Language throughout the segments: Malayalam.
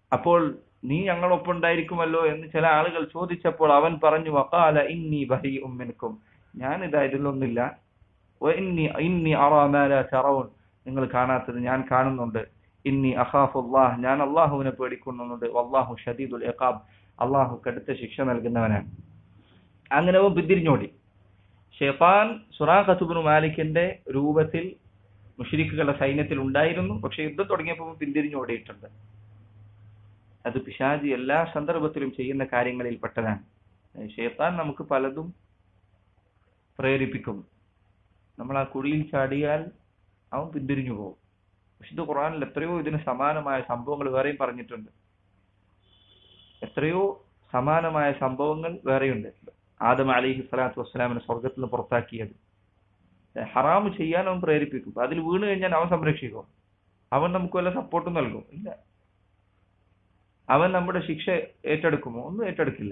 അപ്പോൾ നീ ഞങ്ങളൊപ്പം ഉണ്ടായിരിക്കുമല്ലോ എന്ന് ചില ആളുകൾ ചോദിച്ചപ്പോൾ അവൻ പറഞ്ഞു വക്കാല ഇന്നി ബഹി ഉമ്മിൻക്കും ഞാൻ ഇതാ ഇതിലൊന്നില്ല വ ഇന്നി ഇന്നി അറാമാല ചറവൻ നിങ്ങൾ കാണാത്തത് ഞാൻ കാണുന്നുണ്ട് ഇന്നി അഖാഫുല്ലാഹ് ഞാൻ അള്ളാഹുവിനെ പേടിക്കുന്നുണ്ട് വല്ലാഹു ഷദീദുൽ ഇഖാബ് അള്ളാഹു കടുത്ത ശിക്ഷ നൽകുന്നവനാണ് അങ്ങനെ അവൻ പിന്തിരിഞ്ഞോടി ഷെഫാൻ സുറാഖത്തുബിനു മാലിക്കിന്റെ രൂപത്തിൽ മുഷരിക്കുകളുടെ സൈന്യത്തിൽ ഉണ്ടായിരുന്നു പക്ഷെ യുദ്ധം തുടങ്ങിയപ്പോൾ പിന്തിരിഞ്ഞോടിയിട്ടുണ്ട് അത് പിശാജി എല്ലാ സന്ദർഭത്തിലും ചെയ്യുന്ന കാര്യങ്ങളിൽ പെട്ടതാണ് ഷെയ്ത്താൻ നമുക്ക് പലതും പ്രേരിപ്പിക്കും നമ്മൾ ആ കുഴിയിൽ ചാടിയാൽ അവൻ പിന്തിരിഞ്ഞു പോകും വിശുദ്ധ ഖുറാനിൽ എത്രയോ ഇതിന് സമാനമായ സംഭവങ്ങൾ വേറെയും പറഞ്ഞിട്ടുണ്ട് എത്രയോ സമാനമായ സംഭവങ്ങൾ വേറെയുണ്ട് ആദം അലിഹി സ്വലാത്തു വസ്സലാമിനെ സ്വർഗത്തിൽ നിന്ന് പുറത്താക്കിയത് ഹറാമ് ചെയ്യാൻ അവൻ പ്രേരിപ്പിക്കും അതിൽ വീണ് കഴിഞ്ഞാൽ അവൻ സംരക്ഷിക്കും അവൻ നമുക്ക് വല്ല സപ്പോർട്ടും നൽകും ഇല്ല അവൻ നമ്മുടെ ശിക്ഷ ഏറ്റെടുക്കുമോ ഒന്നും ഏറ്റെടുക്കില്ല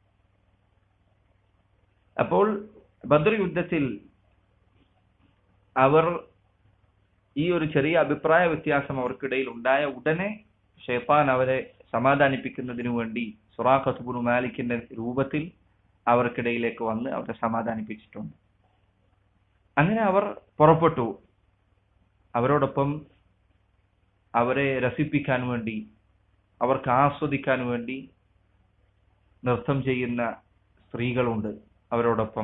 അപ്പോൾ ബദർ യുദ്ധത്തിൽ അവർ ഈ ഒരു ചെറിയ അഭിപ്രായ വ്യത്യാസം അവർക്കിടയിൽ ഉണ്ടായ ഉടനെ ഷെയ്ത്താൻ അവരെ സമാധാനിപ്പിക്കുന്നതിനു വേണ്ടി സുറാഖത്തുബുനു മാലിക്കിന്റെ രൂപത്തിൽ അവർക്കിടയിലേക്ക് വന്ന് അവരെ സമാധാനിപ്പിച്ചിട്ടുണ്ട് അങ്ങനെ അവർ പുറപ്പെട്ടു അവരോടൊപ്പം അവരെ രസിപ്പിക്കാൻ വേണ്ടി അവർക്ക് ആസ്വദിക്കാൻ വേണ്ടി നൃത്തം ചെയ്യുന്ന സ്ത്രീകളുണ്ട് അവരോടൊപ്പം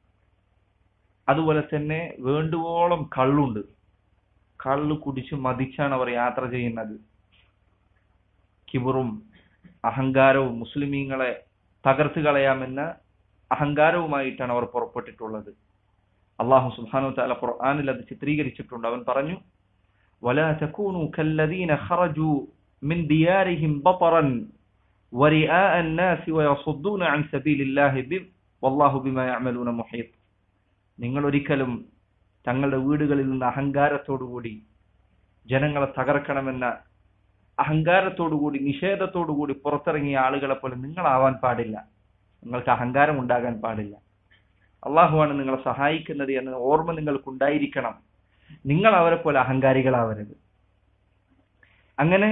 അതുപോലെ തന്നെ വേണ്ടുവോളം കള്ളുണ്ട് കള്ളു കുടിച്ച് മതിച്ചാണ് അവർ യാത്ര ചെയ്യുന്നത് കിബറും അഹങ്കാരവും മുസ്ലിമീങ്ങളെ തകർത്ത് കളയാമെന്ന അഹങ്കാരവുമായിട്ടാണ് അവർ പുറപ്പെട്ടിട്ടുള്ളത് അള്ളാഹു സുബ്ഹാനഹു വതആല ഖുർആനിൽ അത് ചിത്രീകരിച്ചിട്ടുണ്ട് അവൻ പറഞ്ഞു ولا تكونوا كالذين خرجوا من ديارهم بطرا ورئاء الناس ويصدون عن سبيل الله والله بما يعملون محيط നിങ്ങൾ ഒരിക്കലും തങ്ങളുടെ വീടുകളിൽ നിന്ന് അഹങ്കാരത്തോടുകൂടി ജനങ്ങളെ തകർക്കണമെന്ന അഹങ്കാരത്തോടുകൂടി നിഷേധത്തോടുകൂടി പുറത്തിറങ്ങിയ ആളുകളെ പോലെ നിങ്ങളാവാൻ പാടില്ല നിങ്ങൾക്ക് അഹങ്കാരം ഉണ്ടാകാൻ പാടില്ല അള്ളാഹുവാണ് നിങ്ങളെ സഹായിക്കുന്നത് എന്ന ഓർമ്മ നിങ്ങൾക്കുണ്ടായിരിക്കണം നിങ്ങൾ അവരെ പോലെ അഹങ്കാരികളാവരുത് അങ്ങനെ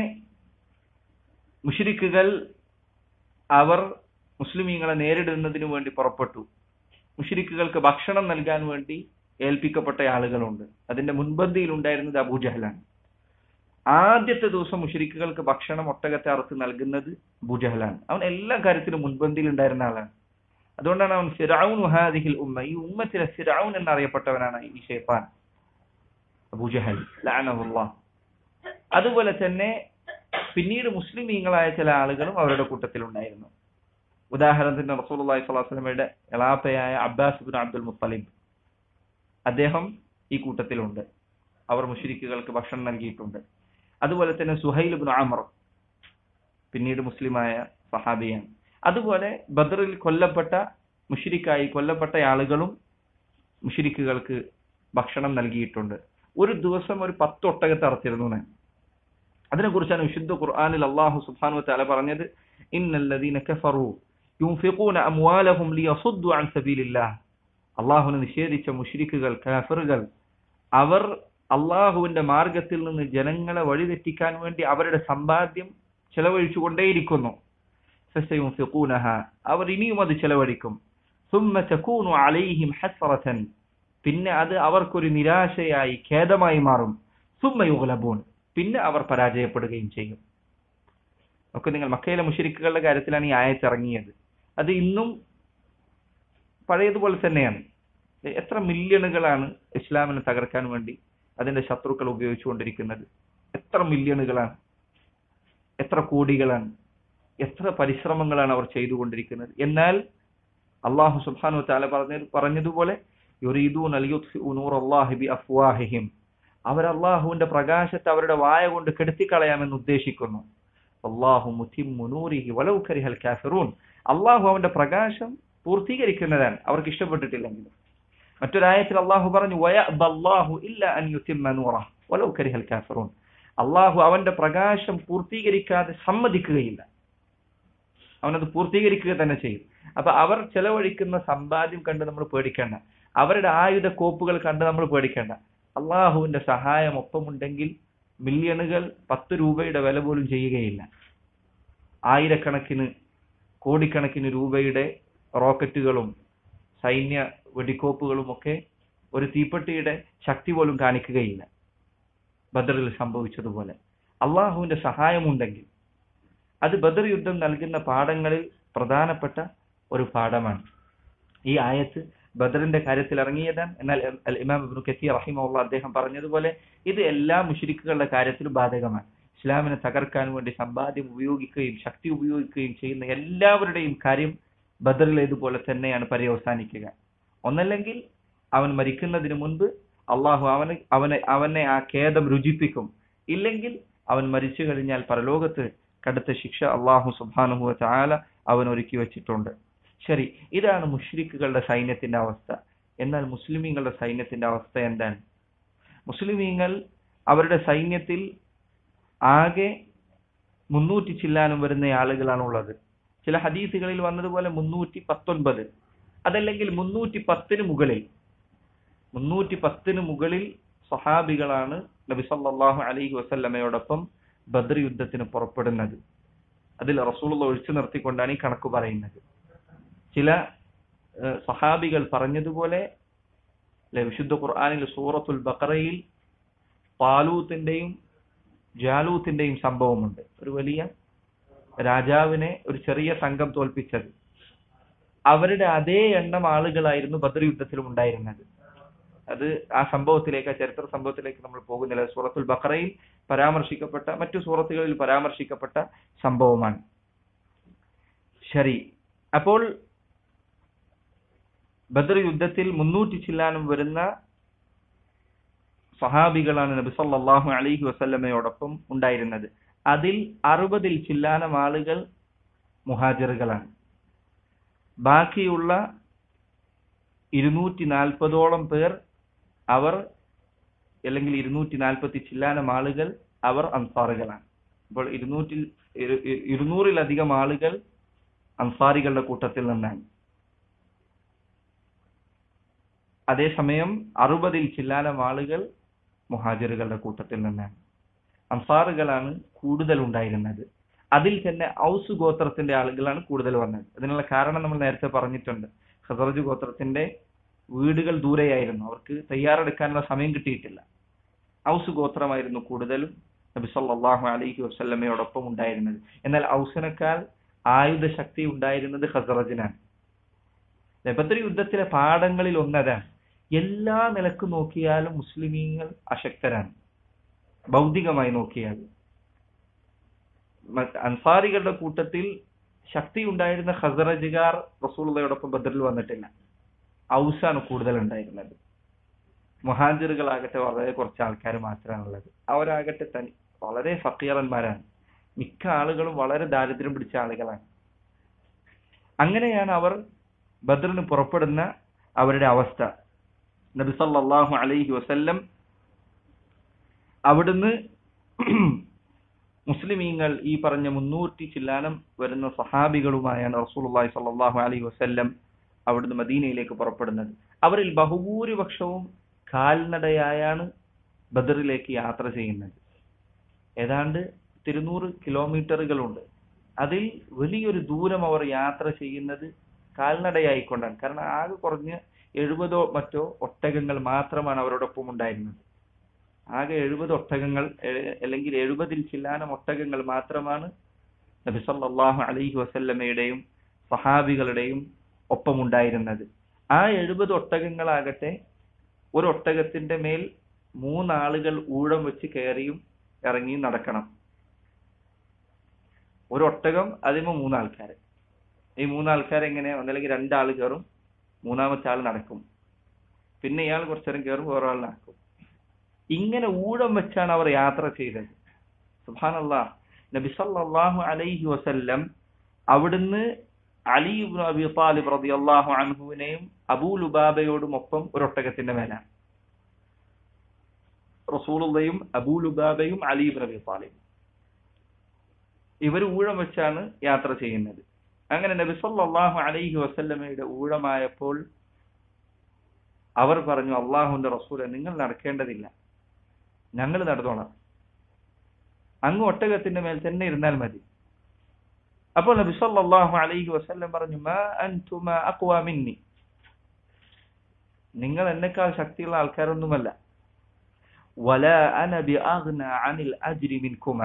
മുഷിരിക്കുകൾ അവർ മുസ്ലിമീങ്ങളെ നേരിടുന്നതിനു വേണ്ടി പുറപ്പെട്ടു മുഷിരിക്കുകൾക്ക് ഭക്ഷണം നൽകാൻ വേണ്ടി ഏൽപ്പിക്കപ്പെട്ട ആളുകളുണ്ട് അതിന്റെ മുൻപന്തിയിൽ ഉണ്ടായിരുന്നത് അബൂജഹലാണ് ആദ്യത്തെ ദിവസം മുഷരിക്കുകൾക്ക് ഭക്ഷണം ഒട്ടകത്തെ അറുത്ത് നൽകുന്നത് അബൂജഹലാണ് അവൻ എല്ലാ കാര്യത്തിലും മുൻപന്തിയിൽ ഉണ്ടായിരുന്ന ആളാണ് അതുകൊണ്ടാണ് അവൻ ഫിറൌൻ ഹാദിഹിൽ ഉമ്മ ഈ ഉമ്മത്തിലെ ഫിറൌൻ എന്നറിയപ്പെട്ടവനാണ് ഈ ഷെയ്ത്താൻ അബൂജഹൽ ലാനഹുല്ലാ അതുപോലെ തന്നെ പിന്നീട് മുസ്ലിമീങ്ങളായ ചില ആളുകളും അവരുടെ കൂട്ടത്തിൽ ഉണ്ടായിരുന്നു ഉദാഹരണത്തിന് റസൂലുള്ളാഹി സ്വല്ലല്ലാഹു അലൈഹി വസല്ലമയുടെ എളാപ്പയായ അബ്ബാസ് ബിൻ അബ്ദുൽ മുത്തലിബ് അദ്ദേഹം ഈ കൂട്ടത്തിലുണ്ട് അവർ മുഷരിക്കുകൾക്ക് ഭക്ഷണം നൽകിയിട്ടുണ്ട് അതുപോലെ തന്നെ സുഹൈൽ ബിൻ അമർ പിന്നീട് മുസ്ലിമായ സഹാബിയാണ് അതുപോലെ ബദറിൽ കൊല്ലപ്പെട്ട മുഷിരിക്കായി കൊല്ലപ്പെട്ട ആളുകളും മുഷിരിക്കുകൾക്ക് ഭക്ഷണം നൽകിയിട്ടുണ്ട് ഒരു ദിവസം ഒരു പത്ത് ഒട്ടകത്തെ അറച്ചിരുന്നു ഞാൻ അതിനെക്കുറിച്ചാണ് വിശുദ്ധ ഖുർആനിൽ അള്ളാഹു സുബ്ഹാനഹു വതആല പറഞ്ഞത് ഇന്നല്ലദീന കഫറു യുൻഫിഖൂന അംവാലഹും ലിയസുദ്ദു അൻ സബീലില്ലാഹ് അള്ളാഹുവിനെ നിഷേധിച്ച മുഷ്രിക്കുകൾ കാഫറുകൾ അവർ അള്ളാഹുവിന്റെ മാർഗത്തിൽ നിന്ന് ജനങ്ങളെ വഴിതെറ്റിക്കാൻ വേണ്ടി അവരുടെ സമ്പാദ്യം ചെലവഴിച്ചുകൊണ്ടേയിരിക്കുന്നു അവർ ഇനിയും അത് ചെലവഴിക്കും ഹസ്റതൻ പിന്നെ അത് അവർക്കൊരു നിരാശയായി ഖേദമായി മാറും സുമ്മയുഗലബൂൺ പിന്നെ അവർ പരാജയപ്പെടുകയും ചെയ്യും ഒക്കെ നിങ്ങൾ മക്കയിലെ മുഷരിക്കുകളുടെ കാര്യത്തിലാണ് ഈ ആയത്തിറങ്ങിയത് അത് ഇന്നും പഴയതുപോലെ തന്നെയാണ് എത്ര മില്യണുകളാണ് ഇസ്ലാമിനെ തകർക്കാൻ വേണ്ടി അതിന്റെ ശത്രുക്കൾ ഉപയോഗിച്ചുകൊണ്ടിരിക്കുന്നത് എത്ര മില്യണുകളാണ് എത്ര കോടികളാണ് എത്ര പരിശ്രമങ്ങളാണ് അവർ ചെയ്തുകൊണ്ടിരിക്കുന്നത് എന്നാൽ അള്ളാഹു സുബ്ഹാനു താല പറഞ്ഞ പറഞ്ഞതുപോലെ അഫ്വാഹിഹിം അവർ അള്ളാഹുവിന്റെ പ്രകാശത്തെ അവരുടെ വായ കൊണ്ട് കെടുത്തിക്കളയാമെന്ന് ഉദ്ദേശിക്കുന്നു അള്ളാഹു മുനൂരിഹി വലൗ കരിഹൽ കാഫിറൂൻ അള്ളാഹു അവന്റെ പ്രകാശം പൂർത്തീകരിക്കുന്നതാണ് അവർക്ക് ഇഷ്ടപ്പെട്ടിട്ടില്ലെങ്കിലും മറ്റൊരായത്തിൽ അള്ളാഹു പറഞ്ഞു വയഅബല്ലാഹു ഇല്ല അൻ യുതിമ്മ നൂറഹ് വലൗ കരിഹൽ കാഫിറൂൻ അള്ളാഹു അവന്റെ പ്രകാശം പൂർത്തീകരിക്കാതെ സമ്മതിക്കുകയില്ല അവനത് പൂർത്തീകരിക്കുക തന്നെ ചെയ്യും അപ്പൊ അവർ ചെലവഴിക്കുന്ന സമ്പാദ്യം കണ്ട് നമ്മൾ പേടിക്കേണ്ട അവരുടെ ആയുധ കോപ്പുകൾ കണ്ട് നമ്മൾ പേടിക്കേണ്ട അള്ളാഹുവിന്റെ സഹായം ഒപ്പമുണ്ടെങ്കിൽ മില്യണുകൾ പത്ത് രൂപയുടെ വില പോലും ചെയ്യുകയില്ല ആയിരക്കണക്കിന് കോടിക്കണക്കിന് രൂപയുടെ റോക്കറ്റുകളും സൈന്യ വെടിക്കോപ്പുകളും ഒക്കെ ഒരു തീപ്പെട്ടിയുടെ ശക്തി പോലും കാണിക്കുകയില്ല ബദറിൽ സംഭവിച്ചതുപോലെ അള്ളാഹുവിന്റെ സഹായമുണ്ടെങ്കിൽ അത് ബദർ യുദ്ധം നൽകുന്ന പാഠങ്ങളിൽ പ്രധാനപ്പെട്ട ഒരു പാഠമാണ് ഈ ആയത്ത് ബദറിന്റെ കാര്യത്തിൽ ഇറങ്ങിയതാണ് എന്നാൽ അൽ ഇമാം ഇബ്നു കസീർ റഹിമഹുള്ള അദ്ദേഹം പറഞ്ഞതുപോലെ ഇത് എല്ലാ മുഷ്രിക്കുകളുടെ കാര്യത്തിലും ബാധകമാണ് ഇസ്ലാമിനെ തകർക്കാൻ വേണ്ടി സമ്പാദ്യം ഉപയോഗിക്കുകയും ശക്തി ഉപയോഗിക്കുകയും ചെയ്യുന്ന എല്ലാവരുടെയും കാര്യം ബദറിലേതുപോലെ തന്നെയാണ് പര്യവസാനിക്കുക ഒന്നല്ലെങ്കിൽ അവൻ മരിക്കുന്നതിന് മുൻപ് അള്ളാഹു അവന് അവനെ അവനെ ആ ഖേദം രുചിപ്പിക്കും ഇല്ലെങ്കിൽ അവൻ മരിച്ചു കഴിഞ്ഞാൽ പരലോകത്ത് കടുത്ത ശിക്ഷ അള്ളാഹു സുബാനുഹു ചാല അവൻ ഒരുക്കി വെച്ചിട്ടുണ്ട് ശരി ഇതാണ് മുഷ്രിക്കുകളുടെ സൈന്യത്തിന്റെ അവസ്ഥ എന്നാൽ മുസ്ലിമീങ്ങളുടെ സൈന്യത്തിന്റെ അവസ്ഥ എന്താണ് മുസ്ലിമീങ്ങൾ അവരുടെ സൈന്യത്തിൽ ആകെ മുന്നൂറ്റി ചില്ലാനും വരുന്ന ആളുകളാണ് ഉള്ളത് ചില ഹദീസുകളിൽ വന്നതുപോലെ മുന്നൂറ്റി പത്തൊൻപത് അതല്ലെങ്കിൽ മുന്നൂറ്റി പത്തിന് മുകളിൽ മുന്നൂറ്റി പത്തിന് മുകളിൽ സഹാബികളാണ് നബി സല്ലല്ലാഹു അലൈഹി വസല്ലമയോടൊപ്പം ബദർ യുദ്ധത്തിന് പുറപ്പെടുന്നത് അതിൽ റസൂലുള്ള ഒഴിച്ചു നിർത്തിക്കൊണ്ടാണ് ഈ കണക്ക് പറയുന്നത് ചില ഏഹ്, സഹാബികൾ പറഞ്ഞതുപോലെ അല്ലെ വിശുദ്ധ ഖുർആനിൽ സൂറത്തുൽ ബഖറയിൽ പാലൂത്തിന്റെയും ജാലൂത്തിന്റെയും സംഭവമുണ്ട് ഒരു വലിയ രാജാവിനെ ഒരു ചെറിയ സംഘം തോൽപ്പിച്ചത് അവരുടെ അതേ എണ്ണം ആളുകളായിരുന്നു ബദർ യുദ്ധത്തിലും ഉണ്ടായിരുന്നത് അത് ആ സംഭവത്തിലേക്ക് ആ ചരിത്ര സംഭവത്തിലേക്ക് നമ്മൾ പോകുന്നില്ല അത് സൂറത്തുൽ ബഖറയിൽ പരാമർശിക്കപ്പെട്ട മറ്റു സൂറത്തുകളിൽ പരാമർശിക്കപ്പെട്ട സംഭവമാണ് ശരി അപ്പോൾ ബദർ യുദ്ധത്തിൽ മുന്നൂറ്റി ചില്ലാനും വരുന്ന സഹാബികളാണ് നബി സല്ലല്ലാഹു അലൈഹി വസല്ലമയോടൊപ്പം ഉണ്ടായിരുന്നത് അതിൽ അറുപതിൽ ചില്ലാനം ആളുകൾ മുഹാജിറുകളാണ് ബാക്കിയുള്ള ഇരുന്നൂറ്റി നാൽപ്പതോളം പേർ അവർ അല്ലെങ്കിൽ ഇരുന്നൂറ്റി നാൽപ്പത്തി ചില്ലാനം ആളുകൾ അവർ അൻസാറുകളാണ് അപ്പോൾ ഇരുന്നൂറ്റി ഇരു- ഇരു- ഇരുന്നൂറിലധികം ആളുകൾ അൻസാരികളുടെ കൂട്ടത്തിൽ നിന്നാണ് അതേസമയം അറുപതിൽ ചില്ലാനം ആളുകൾ മുഹാജിറുകളുടെ കൂട്ടത്തിൽ നിന്നാണ് അൻസാറുകളാണ് കൂടുതൽ ഉണ്ടായിരുന്നത് അതിൽ തന്നെ ഔസ് ഗോത്രത്തിന്റെ ആളുകളാണ് കൂടുതൽ വന്നത് അതിനുള്ള കാരണം നമ്മൾ നേരത്തെ പറഞ്ഞിട്ടുണ്ട് ഖസറജ് ഗോത്രത്തിന്റെ വീടുകൾ ദൂരെയായിരുന്നു അവർക്ക് തയ്യാറെടുക്കാനുള്ള സമയം കിട്ടിയിട്ടില്ല ഔസ് ഗോത്രമായിരുന്നു കൂടുതലും നബി സല്ലല്ലാഹു അലൈഹി വസല്ലമയോടൊപ്പം ഉണ്ടായിരുന്നത് എന്നാൽ ഔസിനേക്കാൾ ആയുധ ശക്തി ഉണ്ടായിരുന്നത് ഖസറജിനാണ് ബദർ യുദ്ധത്തിലെ പാഠങ്ങളിൽ ഒന്നതാണ് എല്ലാ നിലക്കും നോക്കിയാലും മുസ്ലിമീങ്ങൾ അശക്തരാണ് ഭൗതികമായി നോക്കിയാൽ മറ്റ് അൻസാരികളുടെ കൂട്ടത്തിൽ ശക്തി ഉണ്ടായിരുന്ന ഖസറജുകാർ റസൂലുള്ളയോടൊപ്പം ബദറിൽ വന്നിട്ടില്ല ഔസാണ് കൂടുതൽ ഉണ്ടായിരുന്നത് മുഹാജിറുകളാകട്ടെ വളരെ കുറച്ച് ആൾക്കാർ മാത്രമാണുള്ളത് അവരാകട്ടെ തനി വളരെ ഫക്കീറന്മാരാണ് മിക്ക ആളുകളും വളരെ ദാരിദ്ര്യം പിടിച്ച ആളുകളാണ് അങ്ങനെയാണ് അവർ ബദറിന് പുറപ്പെടുന്ന അവരുടെ അവസ്ഥ നബി സല്ലല്ലാഹു അലൈഹി വസല്ലം അവിടുന്ന് മുസ്ലിമീങ്ങൾ ഈ പറഞ്ഞ മുന്നൂറ്റി ചില്ലാനം വരുന്ന സഹാബികളുമായാണ് റസൂലുള്ളാഹി സ്വല്ലല്ലാഹു അലൈഹി വസല്ലം അവിടുന്ന് മദീനയിലേക്ക് പുറപ്പെടുന്നത് അവരിൽ ബഹുഭൂരിപക്ഷവും കാൽനടയായാണ് ബദറിലേക്ക് യാത്ര ചെയ്യുന്നത് ഏതാണ്ട് തിരുനൂറ് കിലോമീറ്ററുകളുണ്ട് അതിൽ വലിയൊരു ദൂരം അവർ യാത്ര ചെയ്യുന്നത് കാൽനടയായിക്കൊണ്ടാണ് കാരണം ആകെ കുറഞ്ഞ് എഴുപതോ മറ്റോ ഒട്ടകങ്ങൾ മാത്രമാണ് അവരോടൊപ്പം ഉണ്ടായിരുന്നത് ആകെ എഴുപത് ഒട്ടകങ്ങൾ എ- അല്ലെങ്കിൽ എഴുപതിൽ ചില്ലാനം ഒട്ടകങ്ങൾ മാത്രമാണ് നബി സല്ലല്ലാഹു അലൈഹി വസല്ലമയുടെയും സഹാബികളുടെയും ഒപ്പം ഉണ്ടായിരുന്നത് ആ എഴുപത് ഒട്ടകങ്ങളാകട്ടെ ഒരു ഒട്ടകത്തിന്റെ മേൽ മൂന്നാളുകൾ ഊഴം വെച്ച് കയറിയും ഇറങ്ങിയും നടക്കണം ഒരു ഒട്ടകം അതിമ മൂന്നാൾക്കാർ ഈ മൂന്നാൾക്കാർ എങ്ങനെ ഒന്നല്ലെങ്കിൽ രണ്ടാൾ കയറും മൂന്നാമത്തെ ആൾ നടക്കും പിന്നെ ഇയാൾ കുറച്ചേരം കയറും വേറെ ആൾ നടക്കും ഇങ്ങനെ ഊഴം വെച്ചാണ് അവർ യാത്ര ചെയ്തത് സുബ്ഹാനല്ലാ നബി സല്ലല്ലാഹു അലൈഹി വസല്ലം അവിടുന്ന് അലി ഇബ്നു അബി താലിബ് റളിയല്ലാഹു അൻഹുവിനെയും അബൂ ലുബാബയോടും ഒപ്പം ഒരു ഒട്ടകത്തിന്റെ മേലാണ് റസൂലുള്ളയും അബൂ ലുബാബയും അലി ഇബ്നു അബി താലിബ് ഇവർ ഊഴം വെച്ചാണ് യാത്ര ചെയ്യുന്നത് അങ്ങനെ നബി സല്ലല്ലാഹു അലൈഹി വസല്ലമയുടെ ഊഴമായപ്പോൾ അവർ പറഞ്ഞു അള്ളാഹുവിന്റെ റസൂലെ നിങ്ങൾ നടക്കേണ്ടതില്ല ഞങ്ങൾ നടന്നോളാം അങ്ങ് ഒട്ടകത്തിന്റെ മേൽ തന്നെ ഇരുന്നാൽ മതി അപ്പോൾ നബി സല്ലല്ലാഹു അലൈഹി വസല്ലം പറഞ്ഞു മാ അൻതുമ അഖ്വ മിന്നി നിങ്ങൾ എന്നെക്കാൾ ശക്തിയുള്ള ആൾക്കാരൊന്നുമല്ല വല അന ബിഅഗ്ന അനിൽ അജ്രി മിൻകുമ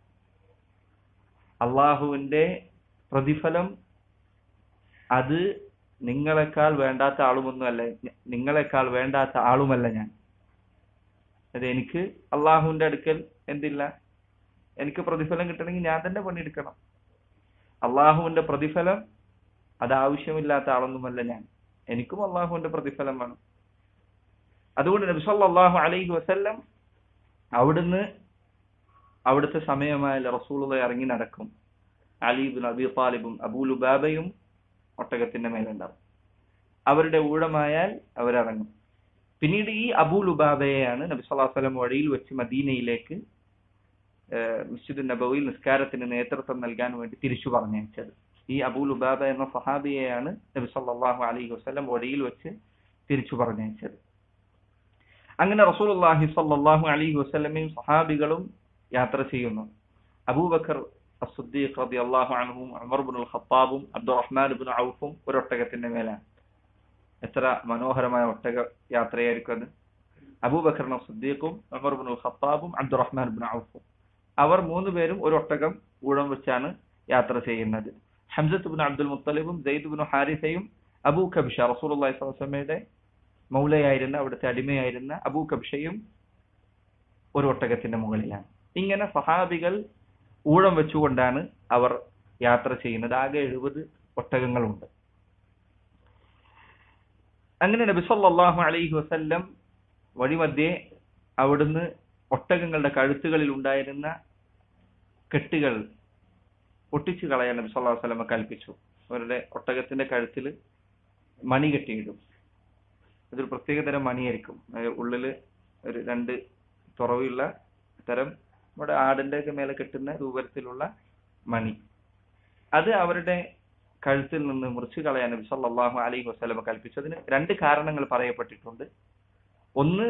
അള്ളാഹുവിന്റെ പ്രതിഫലം അത് നിങ്ങളെക്കാൾ വേണ്ടാത്ത ആളുമൊന്നുമല്ല നിങ്ങളെക്കാൾ വേണ്ടാത്ത ആളുമല്ല ഞാൻ അത് എനിക്ക് അള്ളാഹുവിന്റെ അടുക്കൽ എന്തില്ല എനിക്ക് പ്രതിഫലം കിട്ടണമെങ്കിൽ ഞാൻ തന്നെ പണിയെടുക്കണം അള്ളാഹുവിന്റെ പ്രതിഫലം അത് ആവശ്യമില്ലാത്ത ആളൊന്നുമല്ല ഞാൻ എനിക്കും അള്ളാഹുവിന്റെ പ്രതിഫലം വേണം അതുകൊണ്ട് നബി സല്ലല്ലാഹു അലൈഹി വസല്ലം അവിടുന്ന് അവിടുത്തെ സമയമായ റസൂലുള്ള ഇറങ്ങി നടക്കും അലീബിൻ അബി താലിബും അബൂലുബാബയും ഒട്ടകത്തിന്റെ മേലുണ്ടാവും അവരുടെ ഊഴമായാൽ അവരിറങ്ങും പിന്നീട് ഈ അബൂലുബാബയെയാണ് നബി സല്ലല്ലാഹു അലൈഹി വസല്ലം വഴിയിൽ വെച്ച് മദീനയിലേക്ക് മിസ്ജിദ് നബവിയിൽ നിസ്കാരത്തിന് നേതൃത്വം നൽകാൻ വേണ്ടി തിരിച്ചു പറഞ്ഞയച്ചത് ഈ അബൂലുബാബ എന്ന സഹാബിയെയാണ് നബി സല്ലല്ലാഹു അലൈഹി വസല്ലം വഴിയിൽ വെച്ച് തിരിച്ചു പറഞ്ഞയച്ചത് അങ്ങനെ റസൂലുള്ളാഹി സ്വല്ലല്ലാഹു അലൈഹി വസല്ലമയും സഹാബികളും യാത്ര ചെയ്യുന്നു അബൂബക്കർ അസുദ്ദീഖ് റളിയല്ലാഹു അൻഹും ഉമർ ഇബ്നുൽ ഖത്താബും അബ്ദുറഹ്മാൻ ഇബ്നു ഔഫും ഒരു ഒട്ടകത്തിന്റെ മേലാണ് എത്ര മനോഹരമായ ഒട്ടക യാത്രയായിരിക്കും അത് അബൂബക്കർ സുദ്ദീഖും ഉമർ ഇബ്നുൽ ഖത്താബും അബ്ദുറഹ്മാൻ ഇബ്നു ഔഫും അവർ മൂന്ന് പേരും ഒരു ഒട്ടകം ഊഴം വെച്ചാണ് യാത്ര ചെയ്യുന്നത് ഹംസത്ത് ബിൻ അബ്ദുൽ മുത്തലിബും സെയ്ദ് ബിൻ ഹാരിസയും അബൂ കബിഷ റസൂലുള്ളാഹി സ്വല്ലല്ലാഹു അലൈഹി വസല്ലമയുടെ മൗലയായിരുന്ന അവിടുത്തെ അടിമയായിരുന്ന അബൂ കബിഷയും ഒരു ഒട്ടകത്തിന്റെ മുകളിലാണ് ഇങ്ങനെ സഹാബികൾ ഊഴം വെച്ചുകൊണ്ടാണ് അവർ യാത്ര ചെയ്യുന്നത് ആകെ എഴുപത് ഒട്ടകങ്ങളുണ്ട് അങ്ങനെ നബി സല്ലല്ലാഹു അലൈഹി വസല്ലം വഴിമധ്യേ അവിടുന്ന് ഒട്ടകങ്ങളുടെ കഴുത്തുകളിൽ ഉണ്ടായിരുന്ന കെട്ടുകൾ പൊട്ടിച്ചു കളയാൻ നബി സല്ലല്ലാഹു അലൈഹി വസല്ലം കൽപ്പിച്ചു അവരുടെ ഒട്ടകത്തിന്റെ കഴുത്തിൽ മണി കെട്ടിയിടും ഇതൊരു പ്രത്യേകതരം മണിയായിരിക്കും ഉള്ളില് ഒരു രണ്ട് തുറവുള്ള തരം നമ്മുടെ ആടിന്റെ ഒക്കെ മേലെ കെട്ടുന്ന രൂപത്തിലുള്ള മണി അത് അവരുടെ കഴുത്തിൽ നിന്ന് മുറിച്ചു കളയാൻ നബി സല്ലല്ലാഹു അലൈഹി വസല്ലം കൽപ്പിച്ചു അതിന് രണ്ട് കാരണങ്ങൾ പറയപ്പെട്ടിട്ടുണ്ട് ഒന്ന്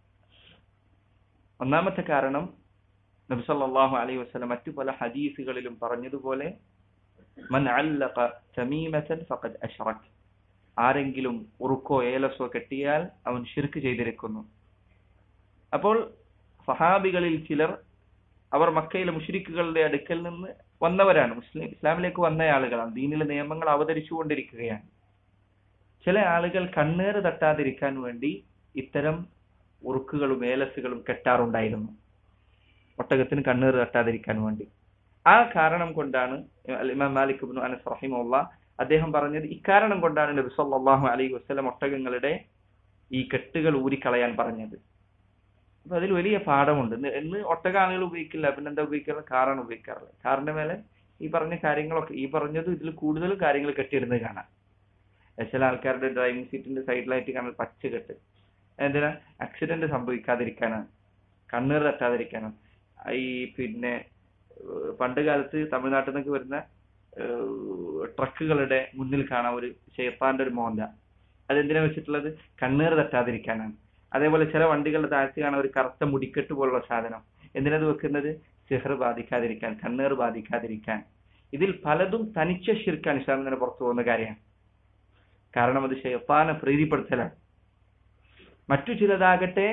ഒന്നാമത്തെ കാരണം നബി സല്ലല്ലാഹു അലൈഹി വസല്ലം മറ്റു പല ഹദീസുകളിലും പറഞ്ഞതുപോലെ മൻ അല്ലഖ തമീമതൻ ഫഖദ് അശ്റക് ആരെങ്കിലും ഉറുക്കോ ഏലസോ കെട്ടിയാൽ അവൻ ഷിർക്ക് ചെയ്തിരിക്കുന്നു അപ്പോൾ സഹാബികളിൽ ചിലർ അവർ മക്കയിലെ മുഷ്രിക്കുകളുടെ അടുക്കൽ നിന്ന് വന്നവരാണ് മുസ്ലിം ഇസ്ലാമിലേക്ക് വന്ന ആളുകളാണ് ദീനിലെ നിയമങ്ങൾ അവതരിച്ചു കൊണ്ടിരിക്കുകയാണ് ചില ആളുകൾ കണ്ണേറ് തട്ടാതിരിക്കാൻ വേണ്ടി ഇത്തരം ഉറുക്കുകളും ഏലസുകളും കെട്ടാറുണ്ടായിരുന്നു ഒട്ടകത്തിന് കണ്ണീർ തട്ടാതിരിക്കാൻ വേണ്ടി ആ കാരണം കൊണ്ടാണ് ഇമാം മാലിക് ഇബ്നു അനസ് റഹിമുള്ള അദ്ദേഹം പറഞ്ഞത് ഇക്കാരണം കൊണ്ടാണ് നബി സല്ലല്ലാഹു അലൈഹി വസല്ലം ഒട്ടകങ്ങളുടെ ഈ കെട്ടുകൾ ഊരിക്കളയാൻ പറഞ്ഞത് അപ്പൊ അതിൽ വലിയ പാഠമുണ്ട് ഇന്ന് ഇന്ന് ഒട്ടക ആളുകൾ ഉപയോഗിക്കില്ല പിന്നെന്താ ഉപയോഗിക്കാറ് കാറാണ് ഉപയോഗിക്കാറുള്ളത് കാറിന്റെ മേലെ ഈ പറഞ്ഞ കാര്യങ്ങളൊക്കെ ഈ പറഞ്ഞതും ഇതിൽ കൂടുതൽ കാര്യങ്ങൾ കെട്ടിയിടുന്നത് കാണാം ചില ആൾക്കാരുടെ ഡ്രൈവിംഗ് സീറ്റിന്റെ സൈഡിലായിട്ട് കാണാൻ പച്ച കെട്ട് എന്തിനാ ആക്സിഡന്റ് സംഭവിക്കാതിരിക്കാനാണ് കണ്ണീർ തട്ടാതിരിക്കാനാണ് ഈ പിന്നെ പണ്ട് കാലത്ത് തമിഴ്നാട്ടിൽ നിന്നൊക്കെ വരുന്ന ട്രക്കുകളുടെ മുന്നിൽ കാണാം ഒരു ഷെയ്ത്താന്റെ ഒരു മോന്ത അതെന്തിനാ വെച്ചിട്ടുള്ളത് കണ്ണീർ തട്ടാതിരിക്കാനാണ് അതേപോലെ ചില വണ്ടികളുടെ താഴ്ച കാണാൻ ഒരു കറുത്ത മുടിക്കെട്ട് പോലുള്ള സാധനം എന്തിനത് വെക്കുന്നത് സിഹർ ബാധിക്കാതിരിക്കാൻ കണ്ണീർ ബാധിക്കാതിരിക്കാൻ ഇതിൽ പലതും തനിച്ച ശിർക്കാൻ ഇസ്ലാമിൽ നിന്ന് പുറത്തു പോകുന്ന കാര്യമാണ് കാരണം അത് ഷെയ്ത്താനെ പ്രീതിപ്പെടുത്തലാണ് മറ്റു ചിലതാകട്ടെ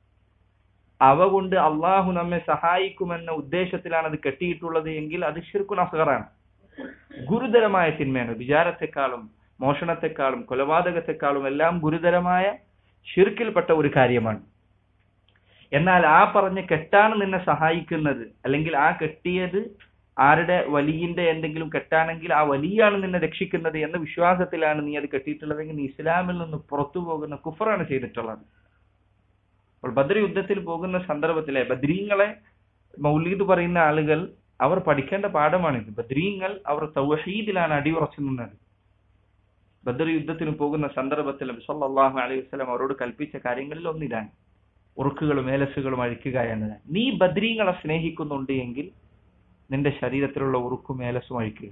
അവ കൊണ്ട് അള്ളാഹു നമ്മെ സഹായിക്കുമെന്ന ഉദ്ദേശത്തിലാണ് അത് കെട്ടിയിട്ടുള്ളത് എങ്കിൽ അത് ഷിർക്കുൻ അസഹറാണ് ഗുരുതരമായ തിന്മയാണ് വിചാരത്തെക്കാളും മോഷണത്തെക്കാളും കൊലപാതകത്തെക്കാളും എല്ലാം ഗുരുതരമായ ഷിർക്കിൽപ്പെട്ട ഒരു കാര്യമാണ് എന്നാൽ ആ പറഞ്ഞ കെട്ടാണ് നിന്നെ സഹായിക്കുന്നത് അല്ലെങ്കിൽ ആ കെട്ടിയത് ആരുടെ വലിയന്റെ എന്തെങ്കിലും കെട്ടാണെങ്കിൽ ആ വലിയാണ് നിന്നെ രക്ഷിക്കുന്നത് എന്ന വിശ്വാസത്തിലാണ് നീ അത് കെട്ടിയിട്ടുള്ളതെങ്കിൽ നീ ഇസ്ലാമിൽ നിന്ന് പുറത്തു പോകുന്ന കുഫറാണ് ചെയ്തിട്ടുള്ളത് അപ്പോൾ ബദ്ര യുദ്ധത്തിൽ പോകുന്ന സന്ദർഭത്തിലെ ബദ്രീങ്ങളെ മൗലീദ് പറയുന്ന ആളുകൾ അവർ പഠിക്കേണ്ട പാഠമാണിത് ബദ്രീങ്ങൾ അവർ തൗഹീദിലാണ് അടിയുറച്ചു നിന്നത് ബദർ യുദ്ധത്തിന് പോകുന്ന സന്ദർഭത്തിൽ സല്ലല്ലാഹു അലൈഹി വസല്ലം അവരോട് കൽപ്പിച്ച കാര്യങ്ങളിൽ ഒന്നിതാണ് ഉറുക്കുകളും ഏലസുകളും അഴിക്കുക എന്നതാണ് നീ ബദ്രീങ്ങളെ സ്നേഹിക്കുന്നുണ്ട് എങ്കിൽ നിന്റെ ശരീരത്തിലുള്ള ഉറുക്കും ഏലസും അഴിക്കുക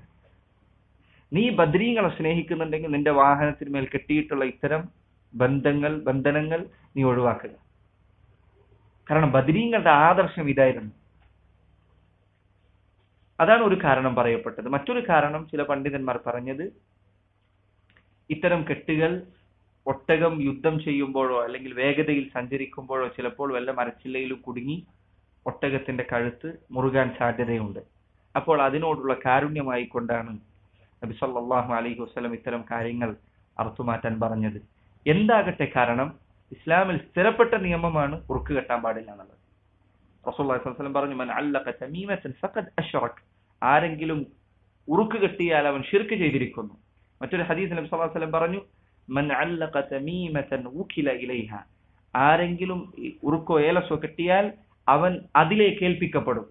നീ ബദ്രീങ്ങളെ സ്നേഹിക്കുന്നുണ്ടെങ്കിൽ നിന്റെ വാഹനത്തിന് മേൽ കെട്ടിയിട്ടുള്ള ഇത്തരം ബന്ധങ്ങൾ ബന്ധനങ്ങൾ നീ ഒഴിവാക്കുക കാരണം ബദ്രീങ്ങളുടെ ആദർശം ഇതായിരുന്നു അതാണ് ഒരു കാരണം പറയപ്പെട്ടത് മറ്റൊരു കാരണം ചില പണ്ഡിതന്മാർ പറഞ്ഞത് ഇത്തരം കെട്ടുകൾ ഒട്ടകം യുദ്ധം ചെയ്യുമ്പോഴോ അല്ലെങ്കിൽ വേഗതയിൽ സഞ്ചരിക്കുമ്പോഴോ ചിലപ്പോൾ വല്ല മരച്ചില്ലയിലും കുടുങ്ങി ഒട്ടകത്തിന്റെ കഴുത്ത് മുറുകാൻ സാധ്യതയുണ്ട് അപ്പോൾ അതിനോടുള്ള കാരുണ്യമായി കൊണ്ടാണ് നബി സല്ലല്ലാഹു അലൈഹി വസല്ലം ഇത്തരം കാര്യങ്ങൾ അറുത്തുമാറ്റാൻ പറഞ്ഞത് എന്താകട്ടെ കാരണം ഇസ്ലാമിൽ സ്ഥിരപ്പെട്ട നിയമമാണ് ഉറുക്ക് കെട്ടാൻ പാടില്ല എന്നുള്ളത് റസൂലുള്ളാഹി സ്വല്ലല്ലാഹു അലൈഹി വസല്ലം പറഞ്ഞു മൻ അല്ലഖ തമീമതൻ ഫഖദ് അശ്റക് ആരെങ്കിലും ഉറുക്ക് കെട്ടിയാൽ അവൻ ഷിർക്ക് ചെയ്തിരിക്കുന്നു മറ്റൊരു ഹദീസ് നബി സല്ലല്ലാഹു അലൈഹി വസല്ലം പറഞ്ഞു മൻ അല്ലഖ തമീമതൻ ഉകില ഇലൈഹ ആരെങ്കിലും ഈ ഉറുക്കോ ഏലസോ കെട്ടിയാൽ അവൻ അതിലേക്ക് ഏൽപ്പിക്കപ്പെടും